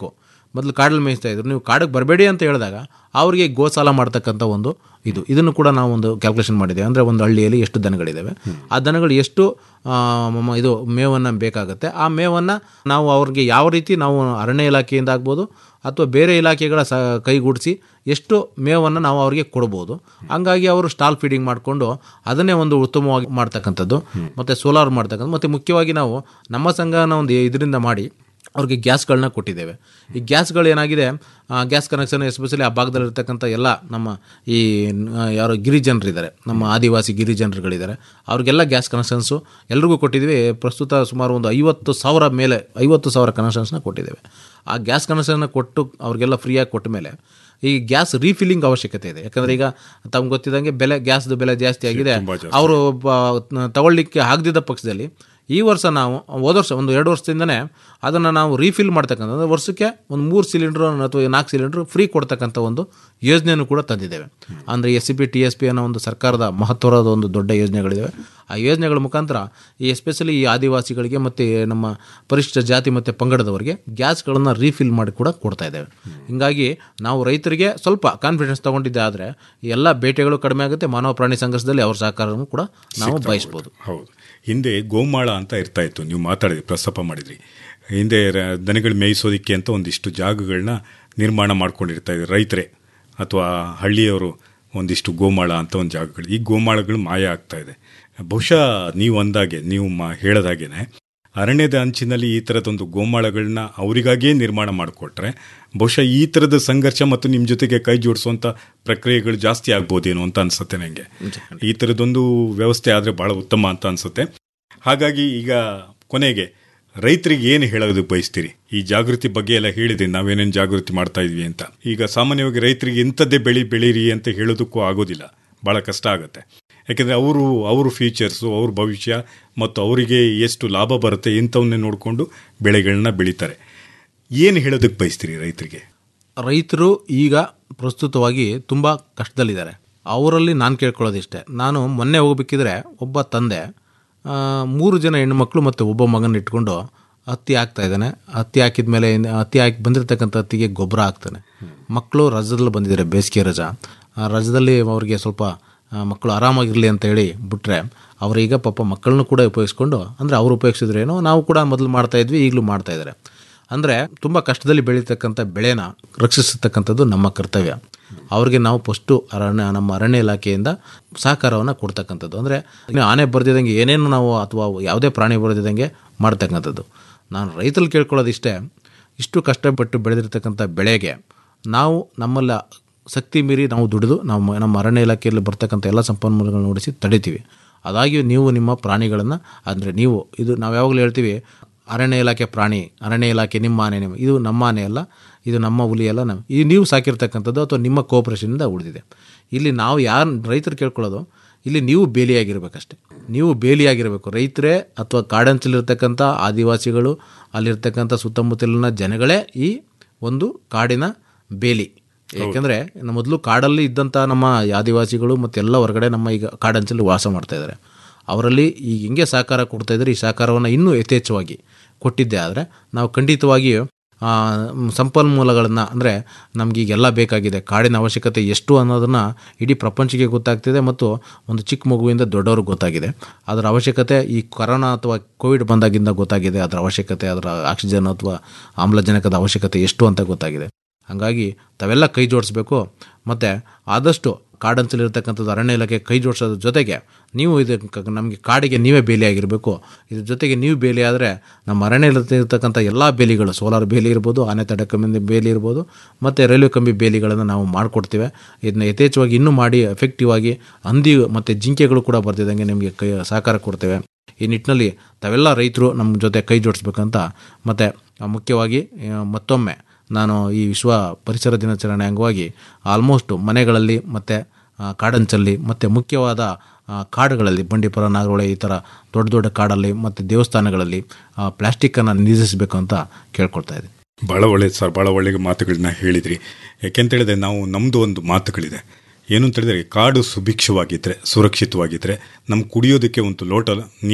ಮೊದಲು ಕಾಡಲ್ಲಿ ಮೇಯಿಸ್ತಾ ಇದ್ರು ನೀವು ಕಾಡಿಗೆ ಬರಬೇಡಿ ಅಂತ ಹೇಳಿದಾಗ ಅವರಿಗೆ ಗೋಸಾಲ ಮಾಡ್ತಕ್ಕಂಥ ಒಂದು ಇದು ಇದನ್ನು ಕೂಡ ನಾವು ಒಂದು ಕ್ಯಾಲ್ಕುಲೇಷನ್ ಮಾಡಿದ್ದೇವೆ ಅಂದರೆ ಒಂದು ಹಳ್ಳಿಯಲ್ಲಿ ಎಷ್ಟು ದನಗಳಿದ್ದಾವೆ ಆ ದನಗಳು ಎಷ್ಟು ಆ, ಮ- ಇದು ಮೇವನ್ನು ಬೇಕಾಗುತ್ತೆ ಆ ಮೇವನ್ನು ನಾವು ಅವ್ರಿಗೆ ಯಾವ ರೀತಿ ನಾವು ಅರಣ್ಯ ಇಲಾಖೆಯಿಂದ ಆಗ್ಬೋದು ಅಥವಾ ಬೇರೆ ಇಲಾಖೆಗಳ ಸ ಕೈಗೂಡಿಸಿ ಎಷ್ಟು ಮೇವನ್ನು ನಾವು ಅವರಿಗೆ ಕೊಡ್ಬೋದು ಹಂಗಾಗಿ ಅವರು ಸ್ಟಾಲ್ ಫೀಡಿಂಗ್ ಮಾಡಿಕೊಂಡು ಅದನ್ನೇ ಒಂದು ಉತ್ತಮವಾಗಿ ಮಾಡ್ತಕ್ಕಂಥದ್ದು ಮತ್ತು ಸೋಲಾರ್ ಮಾಡ್ತಕ್ಕಂಥದ್ದು ಮತ್ತು ಮುಖ್ಯವಾಗಿ ನಾವು ನಮ್ಮ ಸಂಘನ ಒಂದು ಇದರಿಂದ ಮಾಡಿ ಅವ್ರಿಗೆ ಗ್ಯಾಸ್ಗಳನ್ನ ಕೊಟ್ಟಿದ್ದೇವೆ ಈ ಗ್ಯಾಸ್ಗಳು ಏನಾಗಿದೆ ಆ, ಗ್ಯಾಸ್ ಕನೆಕ್ಷನ್ ಎಸ್ಪೆಷಲಿ ಆ ಭಾಗದಲ್ಲಿರ್ತಕ್ಕಂಥ ಎಲ್ಲ ನಮ್ಮ ಈ ಆ, ಯಾರು ಗಿರಿಜನರಿದ್ದಾರೆ ನಮ್ಮ ಆದಿವಾಸಿ ಗಿರಿಜನರುಗಳಿದ್ದಾರೆ ಅವ್ರಿಗೆಲ್ಲ ಗ್ಯಾಸ್ ಕನೆಕ್ಷನ್ಸು ಎಲ್ರಿಗೂ ಕೊಟ್ಟಿದ್ದೀವಿ ಪ್ರಸ್ತುತ ಸುಮಾರು ಒಂದು ಐವತ್ತು ಸಾವಿರ ಮೇಲೆ ಐವತ್ತು ಸಾವಿರ ಕನೆಕ್ಷನ್ಸ್ನ ಕೊಟ್ಟಿದ್ದೇವೆ ಆ ಗ್ಯಾಸ್ ಕನೆಕ್ಷನ್ನ ಕೊಟ್ಟು ಅವ್ರಿಗೆಲ್ಲ ಫ್ರೀಯಾಗಿ ಕೊಟ್ಟ ಮೇಲೆ ಈ ಗ್ಯಾಸ್ ರೀಫಿಲ್ಲಿಂಗ್ ಅವಶ್ಯಕತೆ ಇದೆ ಯಾಕಂದರೆ ಈಗ ತಮ್ಗೆ ಗೊತ್ತಿದ್ದಂಗೆ ಬೆಲೆ ಗ್ಯಾಸ್ದು ಬೆಲೆ ಜಾಸ್ತಿ ಆಗಿದೆ ಅವರು ತಗೊಳ್ಳಿಕ್ಕೆ ಆಗದಿದ್ದ ಪಕ್ಷದಲ್ಲಿ ಈ ವರ್ಷ ನಾವು ಹೋದ ವರ್ಷ ಒಂದು ಎರಡು ವರ್ಷದಿಂದನೇ ಅದನ್ನು ನಾವು ರೀಫಿಲ್ ಮಾಡ್ತಕ್ಕಂಥ ಅಂದ್ರೆ ವರ್ಷಕ್ಕೆ ಒಂದು ಮೂರು ಸಿಲಿಂಡ್ರು ಅಥವಾ ನಾಲ್ಕು ಸಿಲಿಂಡ್ರು ಫ್ರೀ ಕೊಡ್ತಕ್ಕಂಥ ಒಂದು ಯೋಜನೆಯನ್ನು ಕೂಡ ತಂದಿದ್ದೇವೆ ಅಂದರೆ S C P T S P ಅನ್ನೋ ಒಂದು ಸರ್ಕಾರದ ಮಹತ್ವದ ಒಂದು ದೊಡ್ಡ ಯೋಜನೆಗಳಿವೆ ಆ ಯೋಜನೆಗಳ ಮುಖಾಂತರ ಈ ಎಸ್ಪೆಷಲಿ ಈ ಆದಿವಾಸಿಗಳಿಗೆ ಮತ್ತು ನಮ್ಮ ಪರಿಶಿಷ್ಟ ಜಾತಿ ಮತ್ತು ಪಂಗಡದವರಿಗೆ ಗ್ಯಾಸ್ಗಳನ್ನು ರೀಫಿಲ್ ಮಾಡಿ ಕೂಡ ಕೊಡ್ತಾ ಇದ್ದೇವೆ ಹಿಂಗಾಗಿ ನಾವು ರೈತರಿಗೆ ಸ್ವಲ್ಪ ಕಾನ್ಫಿಡೆನ್ಸ್ ತೊಗೊಂಡಿದ್ದೆ ಆದರೆ ಎಲ್ಲ ಬೇಟೆಗಳು ಕಡಿಮೆ ಆಗುತ್ತೆ ಮಾನವ ಪ್ರಾಣಿ ಸಂಘರ್ಷದಲ್ಲಿ ಅವ್ರ ಸಹಕಾರವನ್ನು ಕೂಡ ನಾವು ಬಯಸ್ಬೋದು ಹೌದು ಹಿಂದೆ ಗೋಮಾಳ ಅಂತ ಇರ್ತಾ ಇತ್ತು ನೀವು ಮಾತಾಡಿದ್ರಿ ಪ್ರಸ್ತಾಪ ಮಾಡಿದ್ರಿ ಹಿಂದೆ ರ- ದನಗಳು ಮೇಯಿಸೋದಕ್ಕೆ ಅಂತ ಒಂದಿಷ್ಟು ಜಾಗಗಳನ್ನ ನಿರ್ಮಾಣ ಮಾಡ್ಕೊಂಡಿರ್ತಾ ಇದ್ರು ರೈತರೇ ಅಥವಾ ಹಳ್ಳಿಯವರು ಒಂದಿಷ್ಟು ಗೋಮಾಳ ಅಂತ ಒಂದು ಜಾಗಗಳು ಈ ಗೋಮಾಳಗಳು ಮಾಯ ಆಗ್ತಾ ಇದೆ ಬಹುಶಃ ನೀವು ಅಂದಾಗೆ ನೀವು ಮಾ ಹೇಳದಾಗೇನೆ ಅರಣ್ಯದ ಅಂಚಿನಲ್ಲಿ ಈ ಥರದೊಂದು ಗೋಮಾಳಗಳನ್ನ ಅವರಿಗಾಗಿಯೇ ನಿರ್ಮಾಣ ಮಾಡಿಕೊಟ್ರೆ ಬಹುಶಃ ಈ ಥರದ ಸಂಘರ್ಷ ಮತ್ತು ನಿಮ್ಮ ಜೊತೆಗೆ ಕೈ ಜೋಡಿಸುವಂಥ ಪ್ರಕ್ರಿಯೆಗಳು ಜಾಸ್ತಿ ಆಗ್ಬೋದೇನೋ ಅಂತ ಅನ್ಸುತ್ತೆ ನನಗೆ ಈ ಥರದೊಂದು ವ್ಯವಸ್ಥೆ ಆದರೆ ಬಹಳ ಉತ್ತಮ ಅಂತ ಅನ್ಸುತ್ತೆ ಹಾಗಾಗಿ ಈಗ ಕೊನೆಗೆ ರೈತರಿಗೆ ಏನು ಹೇಳೋದು ಬಯಸ್ತೀರಿ ಈ ಜಾಗೃತಿ ಬಗ್ಗೆ ಎಲ್ಲ ಹೇಳಿದ್ರಿ ನಾವೇನೇನು ಜಾಗೃತಿ ಮಾಡ್ತಾ ಇದ್ವಿ ಅಂತ ಈಗ ಸಾಮಾನ್ಯವಾಗಿ ರೈತರಿಗೆ ಇಂಥದ್ದೇ ಬೆಳಿ ಬೆಳೀರಿ ಅಂತ ಹೇಳೋದಕ್ಕೂ ಆಗೋದಿಲ್ಲ ಬಹಳ ಕಷ್ಟ ಆಗುತ್ತೆ ಯಾಕೆಂದರೆ ಅವರು ಅವ್ರ ಫ್ಯೂಚರ್ಸು ಅವ್ರ ಭವಿಷ್ಯ ಮತ್ತು ಅವರಿಗೆ ಎಷ್ಟು ಲಾಭ ಬರುತ್ತೆ ಇಂಥವನ್ನೇ ನೋಡಿಕೊಂಡು ಬೆಳೆಗಳನ್ನ ಬೆಳೀತಾರೆ ಏನು ಹೇಳೋದಕ್ಕೆ ಬಯಸ್ತೀರಿ ರೈತರಿಗೆ ರೈತರು ಈಗ ಪ್ರಸ್ತುತವಾಗಿ ತುಂಬ ಕಷ್ಟದಲ್ಲಿದ್ದಾರೆ ಅವರಲ್ಲಿ ನಾನು ಕೇಳ್ಕೊಳ್ಳೋದಿಷ್ಟೇ ನಾನು ಮೊನ್ನೆ ಹೋಗ್ಬೇಕಿದ್ರೆ ಒಬ್ಬ ತಂದೆ ಆ, ಮೂರು ಜನ ಹೆಣ್ಣುಮಕ್ಳು ಮತ್ತು ಒಬ್ಬ ಮಗನ ಇಟ್ಕೊಂಡು ಹತ್ತಿ ಹಾಕ್ತಾ ಇದ್ದಾನೆ ಹತ್ತಿ ಹಾಕಿದ ಮೇಲೆ ಹತ್ತಿ ಹಾಕಿ ಬಂದಿರತಕ್ಕಂಥ ಹತ್ತಿಗೆ ಗೊಬ್ಬರ ಹಾಕ್ತಾನೆ ಮಕ್ಕಳು ರಜದಲ್ಲಿ ಬಂದಿದ್ದಾರೆ ಬೇಸಿಗೆ ರಜಾ ಆ ರಜದಲ್ಲಿ ಅವ್ರಿಗೆ ಸ್ವಲ್ಪ ಆ, ಮಕ್ಕಳು ಆರಾಮಾಗಿರಲಿ ಅಂತ ಹೇಳಿ ಬಿಟ್ಟರೆ ಅವರೀಗ ಪಾಪ ಮಕ್ಕಳನ್ನು ಕೂಡ ಉಪಯೋಗಿಸ್ಕೊಂಡು ಅಂದರೆ ಅವ್ರು ಉಪಯೋಗಿಸಿದ್ರೇನೋ ನಾವು ಕೂಡ ಮೊದಲು ಮಾಡ್ತಾ ಇದ್ವಿ ಈಗಲೂ ಮಾಡ್ತಾ ಇದ್ದಾರೆ ಅಂದರೆ ತುಂಬ ಕಷ್ಟದಲ್ಲಿ ಬೆಳೀತಕ್ಕಂಥ ಬೆಳೆನ ರಕ್ಷಿಸತಕ್ಕಂಥದ್ದು ನಮ್ಮ ಕರ್ತವ್ಯ ಅವ್ರಿಗೆ ನಾವು ಫಸ್ಟು ಅರಣ್ಯ ನಮ್ಮ ಅರಣ್ಯ ಇಲಾಖೆಯಿಂದ ಸಹಕಾರವನ್ನು ಕೊಡ್ತಕ್ಕಂಥದ್ದು ಅಂದರೆ ಇನ್ನು ಆನೆ ಬರ್ದಿದ್ದಂಗೆ ಏನೇನು ನಾವು ಅಥವಾ ಯಾವುದೇ ಪ್ರಾಣಿ ಬರ್ದಿದ್ದಂಗೆ ಮಾಡ್ತಕ್ಕಂಥದ್ದು ನಾನು ರೈತರಲ್ಲಿ ಕೇಳ್ಕೊಳ್ಳೋದಿಷ್ಟೇ ಇಷ್ಟು ಕಷ್ಟಪಟ್ಟು ಬೆಳೆದಿರ್ತಕ್ಕಂಥ ಬೆಳೆಗೆ ನಾವು ನಮ್ಮಲ್ಲ ಶಕ್ತಿ ಮೀರಿ ನಾವು ದುಡಿದು ನಾವು ನಮ್ಮ ಅರಣ್ಯ ಇಲಾಖೆಯಲ್ಲಿ ಬರ್ತಕ್ಕಂಥ ಎಲ್ಲ ಸಂಪನ್ಮೂಲಗಳನ್ನು ನೋಡಿಸಿ ತಡಿತೀವಿ ಅದಾಗಿಯೂ ನೀವು ನಿಮ್ಮ ಪ್ರಾಣಿಗಳನ್ನು ಅಂದರೆ ನೀವು ಇದು ನಾವು ಯಾವಾಗಲೂ ಹೇಳ್ತೀವಿ ಅರಣ್ಯ ಇಲಾಖೆ ಪ್ರಾಣಿ ಅರಣ್ಯ ಇಲಾಖೆ ನಿಮ್ಮ ಆನೆ ನಿಮ್ಮ ಇದು ನಮ್ಮ ಆನೆ ಅಲ್ಲ ಇದು ನಮ್ಮ ಹುಲಿ ಅಲ್ಲ ನಮ್ಮ ಇದು ನೀವು ಸಾಕಿರ್ತಕ್ಕಂಥದ್ದು ಅಥವಾ ನಿಮ್ಮ ಕೋಪರೇಷನಿಂದ ಉಳಿದಿದೆ ಇಲ್ಲಿ ನಾವು ಯಾರು ರೈತರು ಕೇಳ್ಕೊಳ್ಳೋದು ಇಲ್ಲಿ ನೀವು ಬೇಲಿಯಾಗಿರ್ಬೇಕಷ್ಟೆ ನೀವು ಬೇಲಿಯಾಗಿರಬೇಕು ರೈತರೇ ಅಥವಾ ಕಾಡಂಚಲಿರ್ತಕ್ಕಂಥ ಆದಿವಾಸಿಗಳು ಅಲ್ಲಿರ್ತಕ್ಕಂಥ ಸುತ್ತಮುತ್ತಲಿನ ಜನಗಳೇ ಈ ಒಂದು ಕಾಡಿನ ಬೇಲಿ ಏಕೆಂದರೆ ಮೊದಲು ಕಾಡಲ್ಲಿ ಇದ್ದಂಥ ನಮ್ಮ ಆದಿವಾಸಿಗಳು ಮತ್ತೆಲ್ಲ ಹೊರಗಡೆ ನಮ್ಮ ಈಗ ಕಾಡಂಚಲ್ಲಿ ವಾಸ ಮಾಡ್ತಾ ಇದ್ದಾರೆ ಅವರಲ್ಲಿ ಈಗ ಹಿಂಗೆ ಸಹಕಾರ ಕೊಡ್ತಾ ಇದ್ದಾರೆ ಈ ಸಹಕಾರವನ್ನು ಇನ್ನೂ ಯಥೇಚ್ಛವಾಗಿ ಕೊಟ್ಟಿದ್ದೆ ಆದರೆ ನಾವು ಖಂಡಿತವಾಗಿ ಆ, ಮ್, ಸಂಪನ್ಮೂಲಗಳನ್ನು ಅಂದರೆ ನಮಗೀಗೆಲ್ಲ ಬೇಕಾಗಿದೆ ಕಾಡಿನ ಅವಶ್ಯಕತೆ ಎಷ್ಟು ಅನ್ನೋದನ್ನು ಇಡೀ ಪ್ರಪಂಚಕ್ಕೆ ಗೊತ್ತಾಗ್ತಿದೆ ಮತ್ತು ಒಂದು ಚಿಕ್ಕ ಮಗುವಿಂದ ದೊಡ್ಡವ್ರಿಗೆ ಗೊತ್ತಾಗಿದೆ ಅದರ ಅವಶ್ಯಕತೆ ಈ ಕೊರೋನಾ ಅಥವಾ ಕೋವಿಡ್ ಬಂದಾಗಿಂದ ಗೊತ್ತಾಗಿದೆ ಅದರ ಅವಶ್ಯಕತೆ ಅದರ ಆಕ್ಸಿಜನ್ ಅಥವಾ ಆಮ್ಲಜನಕದ ಅವಶ್ಯಕತೆ ಎಷ್ಟು ಅಂತ ಗೊತ್ತಾಗಿದೆ ಹಾಗಾಗಿ ತಾವೆಲ್ಲ ಕೈ ಜೋಡಿಸ್ಬೇಕು ಮತ್ತು ಆದಷ್ಟು ಕಾಡಂಚಲಿರ್ತಕ್ಕಂಥದ್ದು ಅರಣ್ಯ ಇಲಾಖೆ ಕೈ ಜೋಡಿಸೋದ್ರ ಜೊತೆಗೆ ನೀವು ಇದಕ್ಕೆ ನಮಗೆ ಕಾಡಿಗೆ ನೀವೇ ಬೇಲಿಯಾಗಿರಬೇಕು ಇದ್ರ ಜೊತೆಗೆ ನೀವು ಬೇಲಿ ಆದರೆ ನಮ್ಮ ಅರಣ್ಯದಲ್ಲಿ ಇರ್ತಕ್ಕಂಥ ಎಲ್ಲ ಬೇಲಿಗಳು ಸೋಲಾರ್ ಬೇಲಿ ಇರ್ಬೋದು ಆನೆ ತಡೆ ಕಂಬಿ ಬೇಲಿ ಇರ್ಬೋದು ಮತ್ತು ರೈಲ್ವೆ ಕಂಬಿ ಬೇಲಿಗಳನ್ನು ನಾವು ಮಾಡಿಕೊಡ್ತೀವಿ ಇದನ್ನ ಯಥೇಚ್ಛವಾಗಿ ಇನ್ನೂ ಮಾಡಿ ಎಫೆಕ್ಟಿವ್ ಆಗಿ ಹಂದಿ ಮತ್ತು ಜಿಂಕೆಗಳು ಕೂಡ ಬರ್ತಿದ್ದಂಗೆ ನಿಮಗೆ ಕೈ ಸಹಕಾರ ಕೊಡ್ತೇವೆ ಈ ನಿಟ್ಟಿನಲ್ಲಿ ತಾವೆಲ್ಲ ರೈತರು ನಮ್ಮ ಜೊತೆ ಕೈ ಜೋಡಿಸ್ಬೇಕಂತ ಮತ್ತು ಮುಖ್ಯವಾಗಿ ಆ, ಮತ್ತೊಮ್ಮೆ ನಾನು ಈ ವಿಶ್ವ ಪರಿಸರ ದಿನಾಚರಣೆ ಅಂಗವಾಗಿ ಆಲ್ಮೋಸ್ಟ್ ಮನೆಗಳಲ್ಲಿ ಮತ್ತು ಕಾಡಂಚಲ್ಲಿ ಮತ್ತು ಮುಖ್ಯವಾದ ಆ, ಕಾಡುಗಳಲ್ಲಿ ಬಂಡೀಪುರ ನಾಗರಹೊಳೆ ಈ ಥರ ದೊಡ್ಡ ದೊಡ್ಡ ಕಾಡಲ್ಲಿ ಮತ್ತು ದೇವಸ್ಥಾನಗಳಲ್ಲಿ ಪ್ಲಾಸ್ಟಿಕ್ಕನ್ನು ನಿಲ್ಲಿಸಬೇಕು ಅಂತ ಕೇಳ್ಕೊಳ್ತಾ ಇದ್ದೀನಿ ಭಾಳ ಒಳ್ಳೇದು ಸರ್ ಭಾಳ ಒಳ್ಳೆಯ ಮಾತುಗಳನ್ನ ಹೇಳಿದ್ರಿ ಯಾಕೆಂತ ಹೇಳಿದ್ರೆ ನಾವು ನಮ್ಮದು ಒಂದು ಮಾತುಗಳಿದೆ ಏನು ಅಂತ ಹೇಳಿದ್ರೆ ಕಾಡು ಸುಭಿಕ್ಷವಾಗಿದ್ದರೆ ಸುರಕ್ಷಿತವಾಗಿದ್ದರೆ ನಮ್ಗೆ ಕುಡಿಯೋದಕ್ಕೆ ಒಂದು ಲೋಟ ನೀರು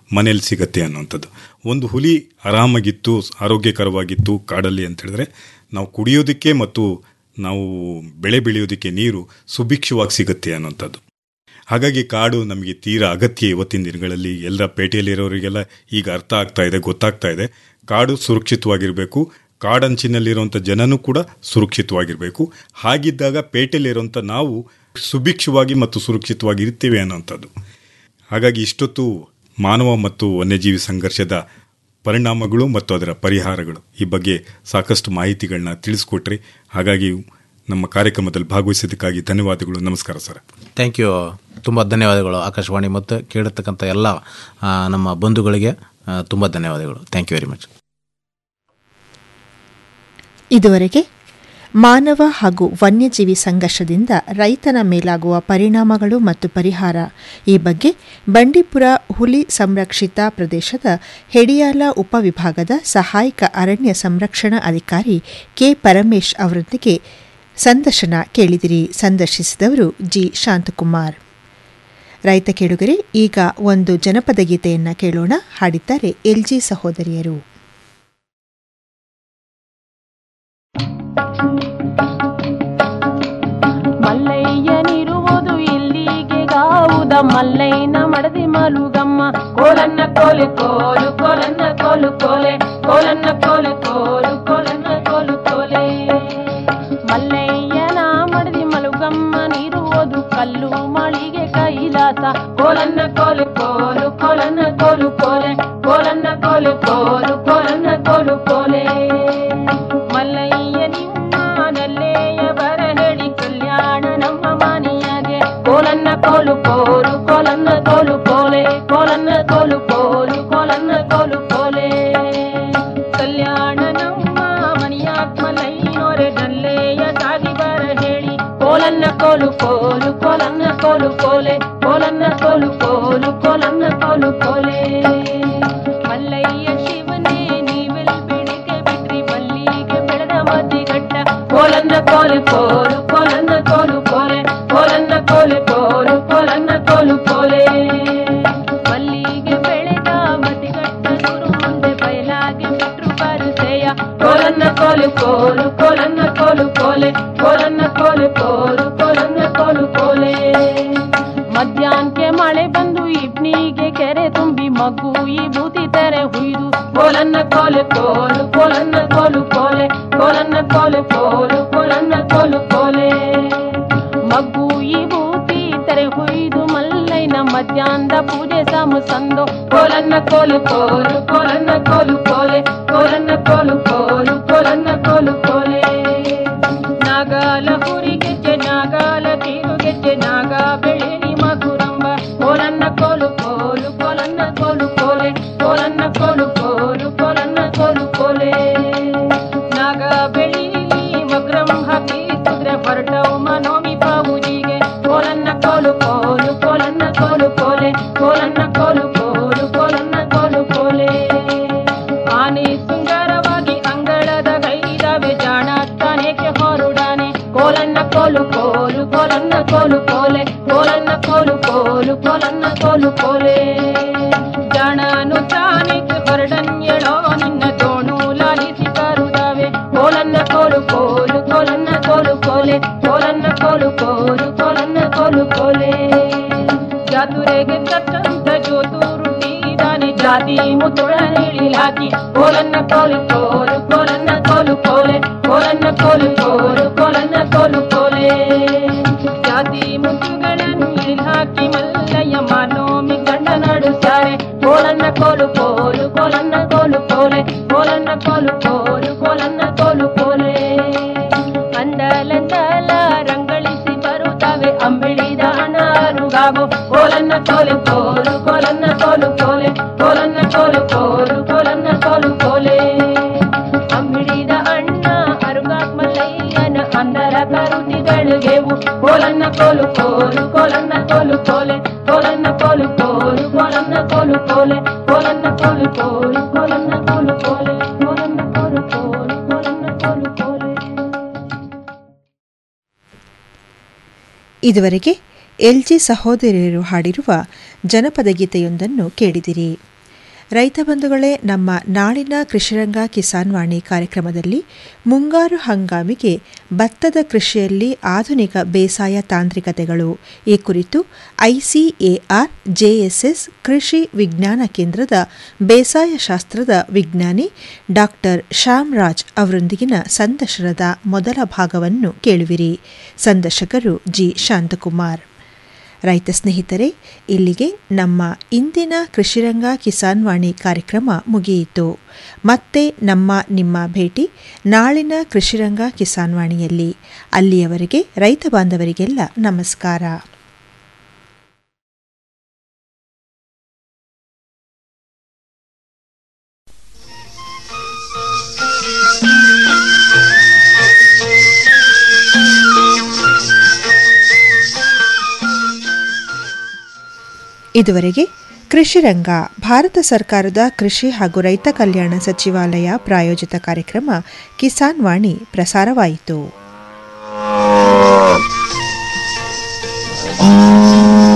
ಮನೇಲಿ ಸಿಗತ್ತೆ ಅನ್ನುವಂಥದ್ದು ಒಂದು ಹುಲಿ ಆರಾಮಾಗಿತ್ತು ಆರೋಗ್ಯಕರವಾಗಿತ್ತು ಕಾಡಲ್ಲಿ ಅಂತ ಹೇಳಿದ್ರೆ ನಾವು ಕುಡಿಯೋದಕ್ಕೆ ಮತ್ತು ನಾವು ಬೆಳೆ ಬೆಳೆಯೋದಕ್ಕೆ ನೀರು ಸುಭಿಕ್ಷವಾಗಿ ಸಿಗುತ್ತೆ ಅನ್ನುವಂಥದ್ದು ಹಾಗಾಗಿ ಕಾಡು ನಮಗೆ ತೀರಾ ಅಗತ್ಯ ಇವತ್ತಿನ ದಿನಗಳಲ್ಲಿ ಎಲ್ಲ ಪೇಟೆಯಲ್ಲಿರೋರಿಗೆಲ್ಲ ಈಗ ಅರ್ಥ ಆಗ್ತಾ ಇದೆ ಗೊತ್ತಾಗ್ತಾ ಇದೆ ಕಾಡು ಸುರಕ್ಷಿತವಾಗಿರಬೇಕು ಕಾಡಂಚಿನಲ್ಲಿರುವಂಥ ಜನನೂ ಕೂಡ ಸುರಕ್ಷಿತವಾಗಿರಬೇಕು ಹಾಗಿದ್ದಾಗ ಪೇಟೆಯಲ್ಲಿರುವಂಥ ನಾವು ಸುಭಿಕ್ಷವಾಗಿ ಮತ್ತು ಸುರಕ್ಷಿತವಾಗಿ ಇರ್ತೀವಿ ಅನ್ನೋಂಥದ್ದು ಹಾಗಾಗಿ ಇಷ್ಟೊತ್ತು ಮಾನವ ಮತ್ತು ವನ್ಯಜೀವಿ ಸಂಘರ್ಷದ ಪರಿಣಾಮಗಳು ಮತ್ತು ಅದರ ಪರಿಹಾರಗಳು ಈ ಬಗ್ಗೆ ಸಾಕಷ್ಟು ಮಾಹಿತಿಗಳನ್ನ ತಿಳಿಸ್ಕೊಟ್ರಿ ಹಾಗಾಗಿ ನಮ್ಮ ಕಾರ್ಯಕ್ರಮದಲ್ಲಿ ಭಾಗವಹಿಸಿದ್ದಕ್ಕಾಗಿ ಧನ್ಯವಾದಗಳು ನಮಸ್ಕಾರ ಸರ್ ಥ್ಯಾಂಕ್ ಯು ತುಂಬ ಧನ್ಯವಾದಗಳು ಆಕಾಶವಾಣಿ ಮತ್ತು ಕೇಳಿರ್ತಕ್ಕಂಥ ಎಲ್ಲ ಆ, ನಮ್ಮ ಬಂಧುಗಳಿಗೆ ತುಂಬ ಧನ್ಯವಾದಗಳು ಥ್ಯಾಂಕ್ ಯು ವೆರಿ ಮಚ್ ಇದುವರೆಗೆ ಮಾನವ ಹಾಗೂ ವನ್ಯಜೀವಿ ಸಂಘರ್ಷದಿಂದ ರೈತನ ಮೇಲಾಗುವ ಪರಿಣಾಮಗಳು ಮತ್ತು ಪರಿಹಾರ ಈ ಬಗ್ಗೆ ಬಂಡೀಪುರ ಹುಲಿ ಸಂರಕ್ಷಿತ ಪ್ರದೇಶದ ಹೆಡಿಯಾಲ ಉಪವಿಭಾಗದ ಸಹಾಯಕ ಅರಣ್ಯ ಸಂರಕ್ಷಣಾ ಅಧಿಕಾರಿ ಕೆ ಪರಮೇಶ್ ಅವರೊಂದಿಗೆ ಸಂದರ್ಶನ ಕೇಳಿದಿರಿ ಸಂದರ್ಶಿಸಿದವರು ಜಿ ಶಾಂತಕುಮಾರ್ ರೈತ ಕೇಳುಗರೆ ಈಗ ಒಂದು ಜನಪದ ಗೀತೆಯನ್ನ ಕೇಳೋಣ ಹಾಡಿದ್ದಾರೆ ಎಲ್ಜಿ ಸಹೋದರಿಯರು ಮಲ್ಲಯ್ಯನಿರುವುದು ಇಲ್ಲಿಗೆ ಗಾವುದ ಮಲ್ಲಯ್ಯನ ಮಡದಿ ಮಲುಗಮ್ಮ ಕೋಲನ್ನ ಕೋಲು ಕೋಲು ಕೋಲನ್ನ ಕೋಲು ಕೋಲೆ ಕೋಲನ್ನ ಕೋಲು ಕೋಲು ಕೋಲನ್ನ ಕೋಲು ಕೋಲೆ ಮಲ್ಲಯ್ಯನ ಮಡದಿ ಮಲುಗಮ್ಮನಿರುವುದು ಕಲ್ಲು ಮಳಿಗೆ ಕೈಲಾಸ ಕೋಲನ್ನ ಕೋಲು ಕೋಲು ಕೋಲನ್ನ ಕೋಲು ಕೋಲೆ ಕೋಲನ್ನ ಕೋಲು ಕೋಲು ಕೋಲನ್ನ ಕೋಲು ಕೋಲೆ ಮಲ್ಲಯ್ಯ ನಿಮ್ಮನಲ್ಲೆಯ ಬರ ಹೇಳಿ ಕಲ್ಯಾಣ ನಮ್ಮ ಮನೆಯಾಗೆ ಕೋಲನ್ನ ಕೋಲು ಕೋಲು ಕೋಲನ್ನ ಕೋಲು ಕೋಲೆ ಕೋಲನ್ನ ಕೋಲು ಕೋಲು ಕೋಲನ್ನ ಕೋಲು ಕೋಲೆ ಕಲ್ಯಾಣ ನಮ್ಮ ಮನೆಯಾಗ ಮಲ್ಲಯ್ಯನೋರೆ ನಲ್ಲೆಯ ಸಾಗಿ ಬರ ಹೇಳಿ ಕೋಲನ್ನ ಕೋಲು ಕೋಲು ಕೋಲನ್ನ ಕೋಲು ಕೋಲೆ ಕೋಲನ್ನ ಕೋಲು ಕೋಲು ಕೋಲನ್ನ ಕೋಲು ಕೋಲೆ ಮಲ್ಲಯ್ಯ ಶಿವನೇ ನೀವೆಲ್ ಬೆಳಿಗ್ಗೆ ಬಿಟ್ರಿ ಮಲ್ಲಿಗೆ ಬೆಳೆದ ಮದ್ದಿಗಟ್ಟ ಕೋಲನ್ನ ಕೋಲು ಕೋಲು ಕೋಲನ್ನ ಕೋಲು ಕೋಲೆ ಕೋಲನ್ನ ಕೋಲು ಕೋಲು ಕೋಲನ್ನ ಕೋಲು ಕೋಲೆ ಮಲ್ಲಿಗೆ ಬೆಳೆದ ಮದ್ದಿಗಟ್ಟ ನೂರು ಮುಂದೆ ಬಯಲಾಗಿ ಬಿಟ್ರು ಬರುಸೆಯ ಕೋಲನ್ನ ಕೋಲು ಕೋಲು ಕೋಲನ್ನ ಕೋಲು ಕೋಲೆ ಕೋಲನ್ನ ಕೋಲು ಕೋಲು ಕೋಲನ್ನ ಕೋಲು ಕೋಲೆ ಮಧ್ಯಾಹ್ನಕ್ಕೆ ಮಳೆ ಬಂದು ಇಬ್ನಿಗೆ ಕೆರೆ ತುಂಬಿ ಮಗು ಈ ಬೂತಿ ತೆರೆ ಹುಯ್ದು ಕೋಲನ್ನ ಕೋಲು ಕೋಲು ಕೋಲನ್ನ ಕೋಲು ಕೋಲೆ ಕೋಲನ್ನ ಕೋಲು ಕೋಲು ಕೋಲನ್ನ ಕೋಲು ಕೋಲೆ ಮಗ್ಗು ಈ ಬೂತಿ ತೆರೆ ಹುಯ್ದು ಮಲ್ಲೈನ ಮಧ್ಯಾಹ್ನದ ಪೂಜೆ ಸಾಮು ಸಂದು ಕೋಲನ್ನ ಕೋಲು ಕೋಲು ಕೋಲನ್ನ ಕೋಲು ಕೋಲೆ ಕೋಲನ್ನ ಕೋಲು ಕೋಲು ಕೋಲನ್ನ ಕೋಲು ಕೋಲೆ ನಾಗಾಲ ಹುರಿ ಗೆಜ್ಜೆ ನಾಗಾಲ ತೀರು ಗೆಜ್ಜೆ ನಾಗ ಬೆಳೆನಿ ಮಧುರಂಬ ಕೋಲನ್ನ ಕೋಲು ಕೋಲು ಕೋಲನ್ನ ಕೋಲು ಕೋಲೆ ಕೋಲನ್ನ ಕೋಲು ಕೋಲು ಕೋಲನ್ನ ಕೋಲು ಕೋಲೆ ನಾಗ ಬೆಳೀಲಿ ಮಗ್ರಂ ಹಾಕಿ ಕುದ್ರೆ ಹೊರಟವು ಮನೋಮಿ ಪಾವುಜಿಗೆ ಕೋಲನ್ನ ಕೋಲು ಕೋಲು ಕೋಲನ್ನ ಕೋಲು ಕೋಲೆ ಕೋಲನ್ನ ಕೋಲು ಕೋಲು ಕೋಲನ್ನ ಕೋಲು ಕೋಲೆ ಆನೆ ಸುಂದರವಾಗಿ ಅಂಗಳದ ಗೈದವೆ ಜಾಣ ತಾನೇಕೆ ಹೊರುಡಾನೆ ಕೋಲನ್ನ ಕೋಲು ಕೋಲು ಕೋಲನ್ನ ಕೋಲು ಕೋಲೆ ಕೋಲನ್ನ ಕೋಲು ಕೋಲು ಕೋಲನ್ನ ಕೋಲು ಕೋಲೆ ಜಾಣನು ತಾನೇಕೆ ಹೊರಡನ್ಯಳೋ ನಿನ್ನ ತೋಣು ಲಾಲಿಸಿ ಕರುದಾವೆ ಕೋಲನ್ನ ಕೋಲು ಕೋಲು ಕೋಲನ್ನ ಕೋಲು ಕೋಲೆ ಕೋಲನ್ನ ಕೋಲು ಕೋಲು ಕೋಲನ್ನ ಕೋಲು ಕೋಲೆ ಜಾತುರೆಗೆ ತಕ್ಕಂತ ಜೋತು ರುಟ್ಟಿದಾನೆ ಜಾತಿ ಮುತ್ತುಳ ನೀಳಿಲಾಕಿ ಕೋಲನ್ನ ಕೋಲು ಕೋಲು ಕೋಲನ್ನ ಕೋಲು ಕೋಲೆ ಕೋಲನ್ನ ಕೋಲು ಕೋಲು ಕೋಲನ್ನ ಕೋಲು ಕೋಲೆ ಜಾತಿ ಮುತ್ತುಗಳನ್ನು ಇಳಿಲ್ ಹಾಕಿ ಮಲ್ಲಯ್ಯ ಮಾನೋಮಿ ಗಂಡ ನಡುತ್ತಾರೆ ಕೋಲನ್ನ ಕೋಲು ಕೋಲು ಕೋಲನ್ನ ಕೋಲು ಕೋಲೆ ಕೋಲನ್ನ ಕೋಲು ಕೋಲು ಕೋಲನ್ನ ಕೋಲು ಕೋಲೆ ಅಂದಲಂದಲ ರಂಗಳಿಸಿ ಬರುತ್ತವೆ ಅಂಬಿಳಿದ ಅನಾರುಗಾಗೋ ಕೋಲನ್ನ ಕೋಲು ಕೋಲು ಕೋಲನ್ನ ಕೋಲು ಕೋಲೆ ಕೋಲನ್ನ ಕೋಲು ಕೋಲು ಕೋಲನ್ನ ಕೋಲು ಕೋಲೆ ಅಂಬಿಳಿದ ಅಣ್ಣ ಅರುಗಾಕ್ ಮಲ್ಲಯ್ಯನ ಅಂದರ ಕರುತಿಗಳಿಗೆವು ಕೋಲನ್ನ ಕೋಲು ಕೋಲು ಕೋಲನ್ನ ಕೋಲು ಕೋಲೆ ಕೋಲನ್ನ ಕೋಲು ಕೋಲು ಕೋಲನ್ನ ಕೋಲು ಕೋಲೆ ಕೋಲನ್ನ ಕೋಲು ಕೋಲು ಕೋಲನ್ನ ಕೋಲು ಕೋಲೆ ಕೋಲನ್ನ ಕೋಲು ಕೋಲು ಕೋಲನ್ನ ಕೋಲು ಕೋಲೆ ಇದುವರೆಗೆ ಎಲ್ಜಿ ಸಹೋದರಿಯರು ಹಾಡಿರುವ ಜನಪದ ಗೀತೆಯೊಂದನ್ನು ಕೇಳಿದಿರಿ ರೈತ ಬಂಧುಗಳೇ ನಮ್ಮ ನಾಳಿನ ಕೃಷಿರಂಗ ಕಿಸಾನ್ ವಾಣಿ ಕಾರ್ಯಕ್ರಮದಲ್ಲಿ ಮುಂಗಾರು ಹಂಗಾಮಿಗೆ ಭತ್ತದ ಕೃಷಿಯಲ್ಲಿ ಆಧುನಿಕ ಬೇಸಾಯ ತಾಂತ್ರಿಕತೆಗಳು ಈ ಕುರಿತು ಐಸಿಎಆರ್ ಜೆಎಸ್ಎಸ್ ಕೃಷಿ ವಿಜ್ಞಾನ ಕೇಂದ್ರದ ಬೇಸಾಯ ಶಾಸ್ತ್ರದ ವಿಜ್ಞಾನಿ ಡಾಕ್ಟರ್ ಶ್ಯಾಮ್ರಾಜ್ ಅವರೊಂದಿಗಿನ ಸಂದರ್ಶನದ ಮೊದಲ ಭಾಗವನ್ನು ಕೇಳುವಿರಿ ಸಂದರ್ಶಕರು ಜಿ ಶಾಂತಕುಮಾರ್ ರೈತ ಸ್ನೇಹಿತರೆ ಇಲ್ಲಿಗೆ ನಮ್ಮ ಇಂದಿನ ಕೃಷಿರಂಗ ಕಿಸಾನ್ ವಾಣಿ ಕಾರ್ಯಕ್ರಮ ಮುಗಿಯಿತು ಮತ್ತೆ ನಮ್ಮ ನಿಮ್ಮ ಭೇಟಿ ನಾಳಿನ ಕೃಷಿರಂಗ ಕಿಸಾನ್ ವಾಣಿಯಲ್ಲಿ ಅಲ್ಲಿಯವರೆಗೆ ರೈತ ಬಾಂಧವರಿಗೆಲ್ಲ ನಮಸ್ಕಾರ ಇದುವರೆಗೆ ಕೃಷಿರಂಗ ಭಾರತ ಸರ್ಕಾರದ ಕೃಷಿ ಹಾಗೂ ರೈತ ಕಲ್ಯಾಣ ಸಚಿವಾಲಯ ಪ್ರಾಯೋಜಿತ ಕಾರ್ಯಕ್ರಮ ಕಿಸಾನ್ ವಾಣಿ ಪ್ರಸಾರವಾಯಿತು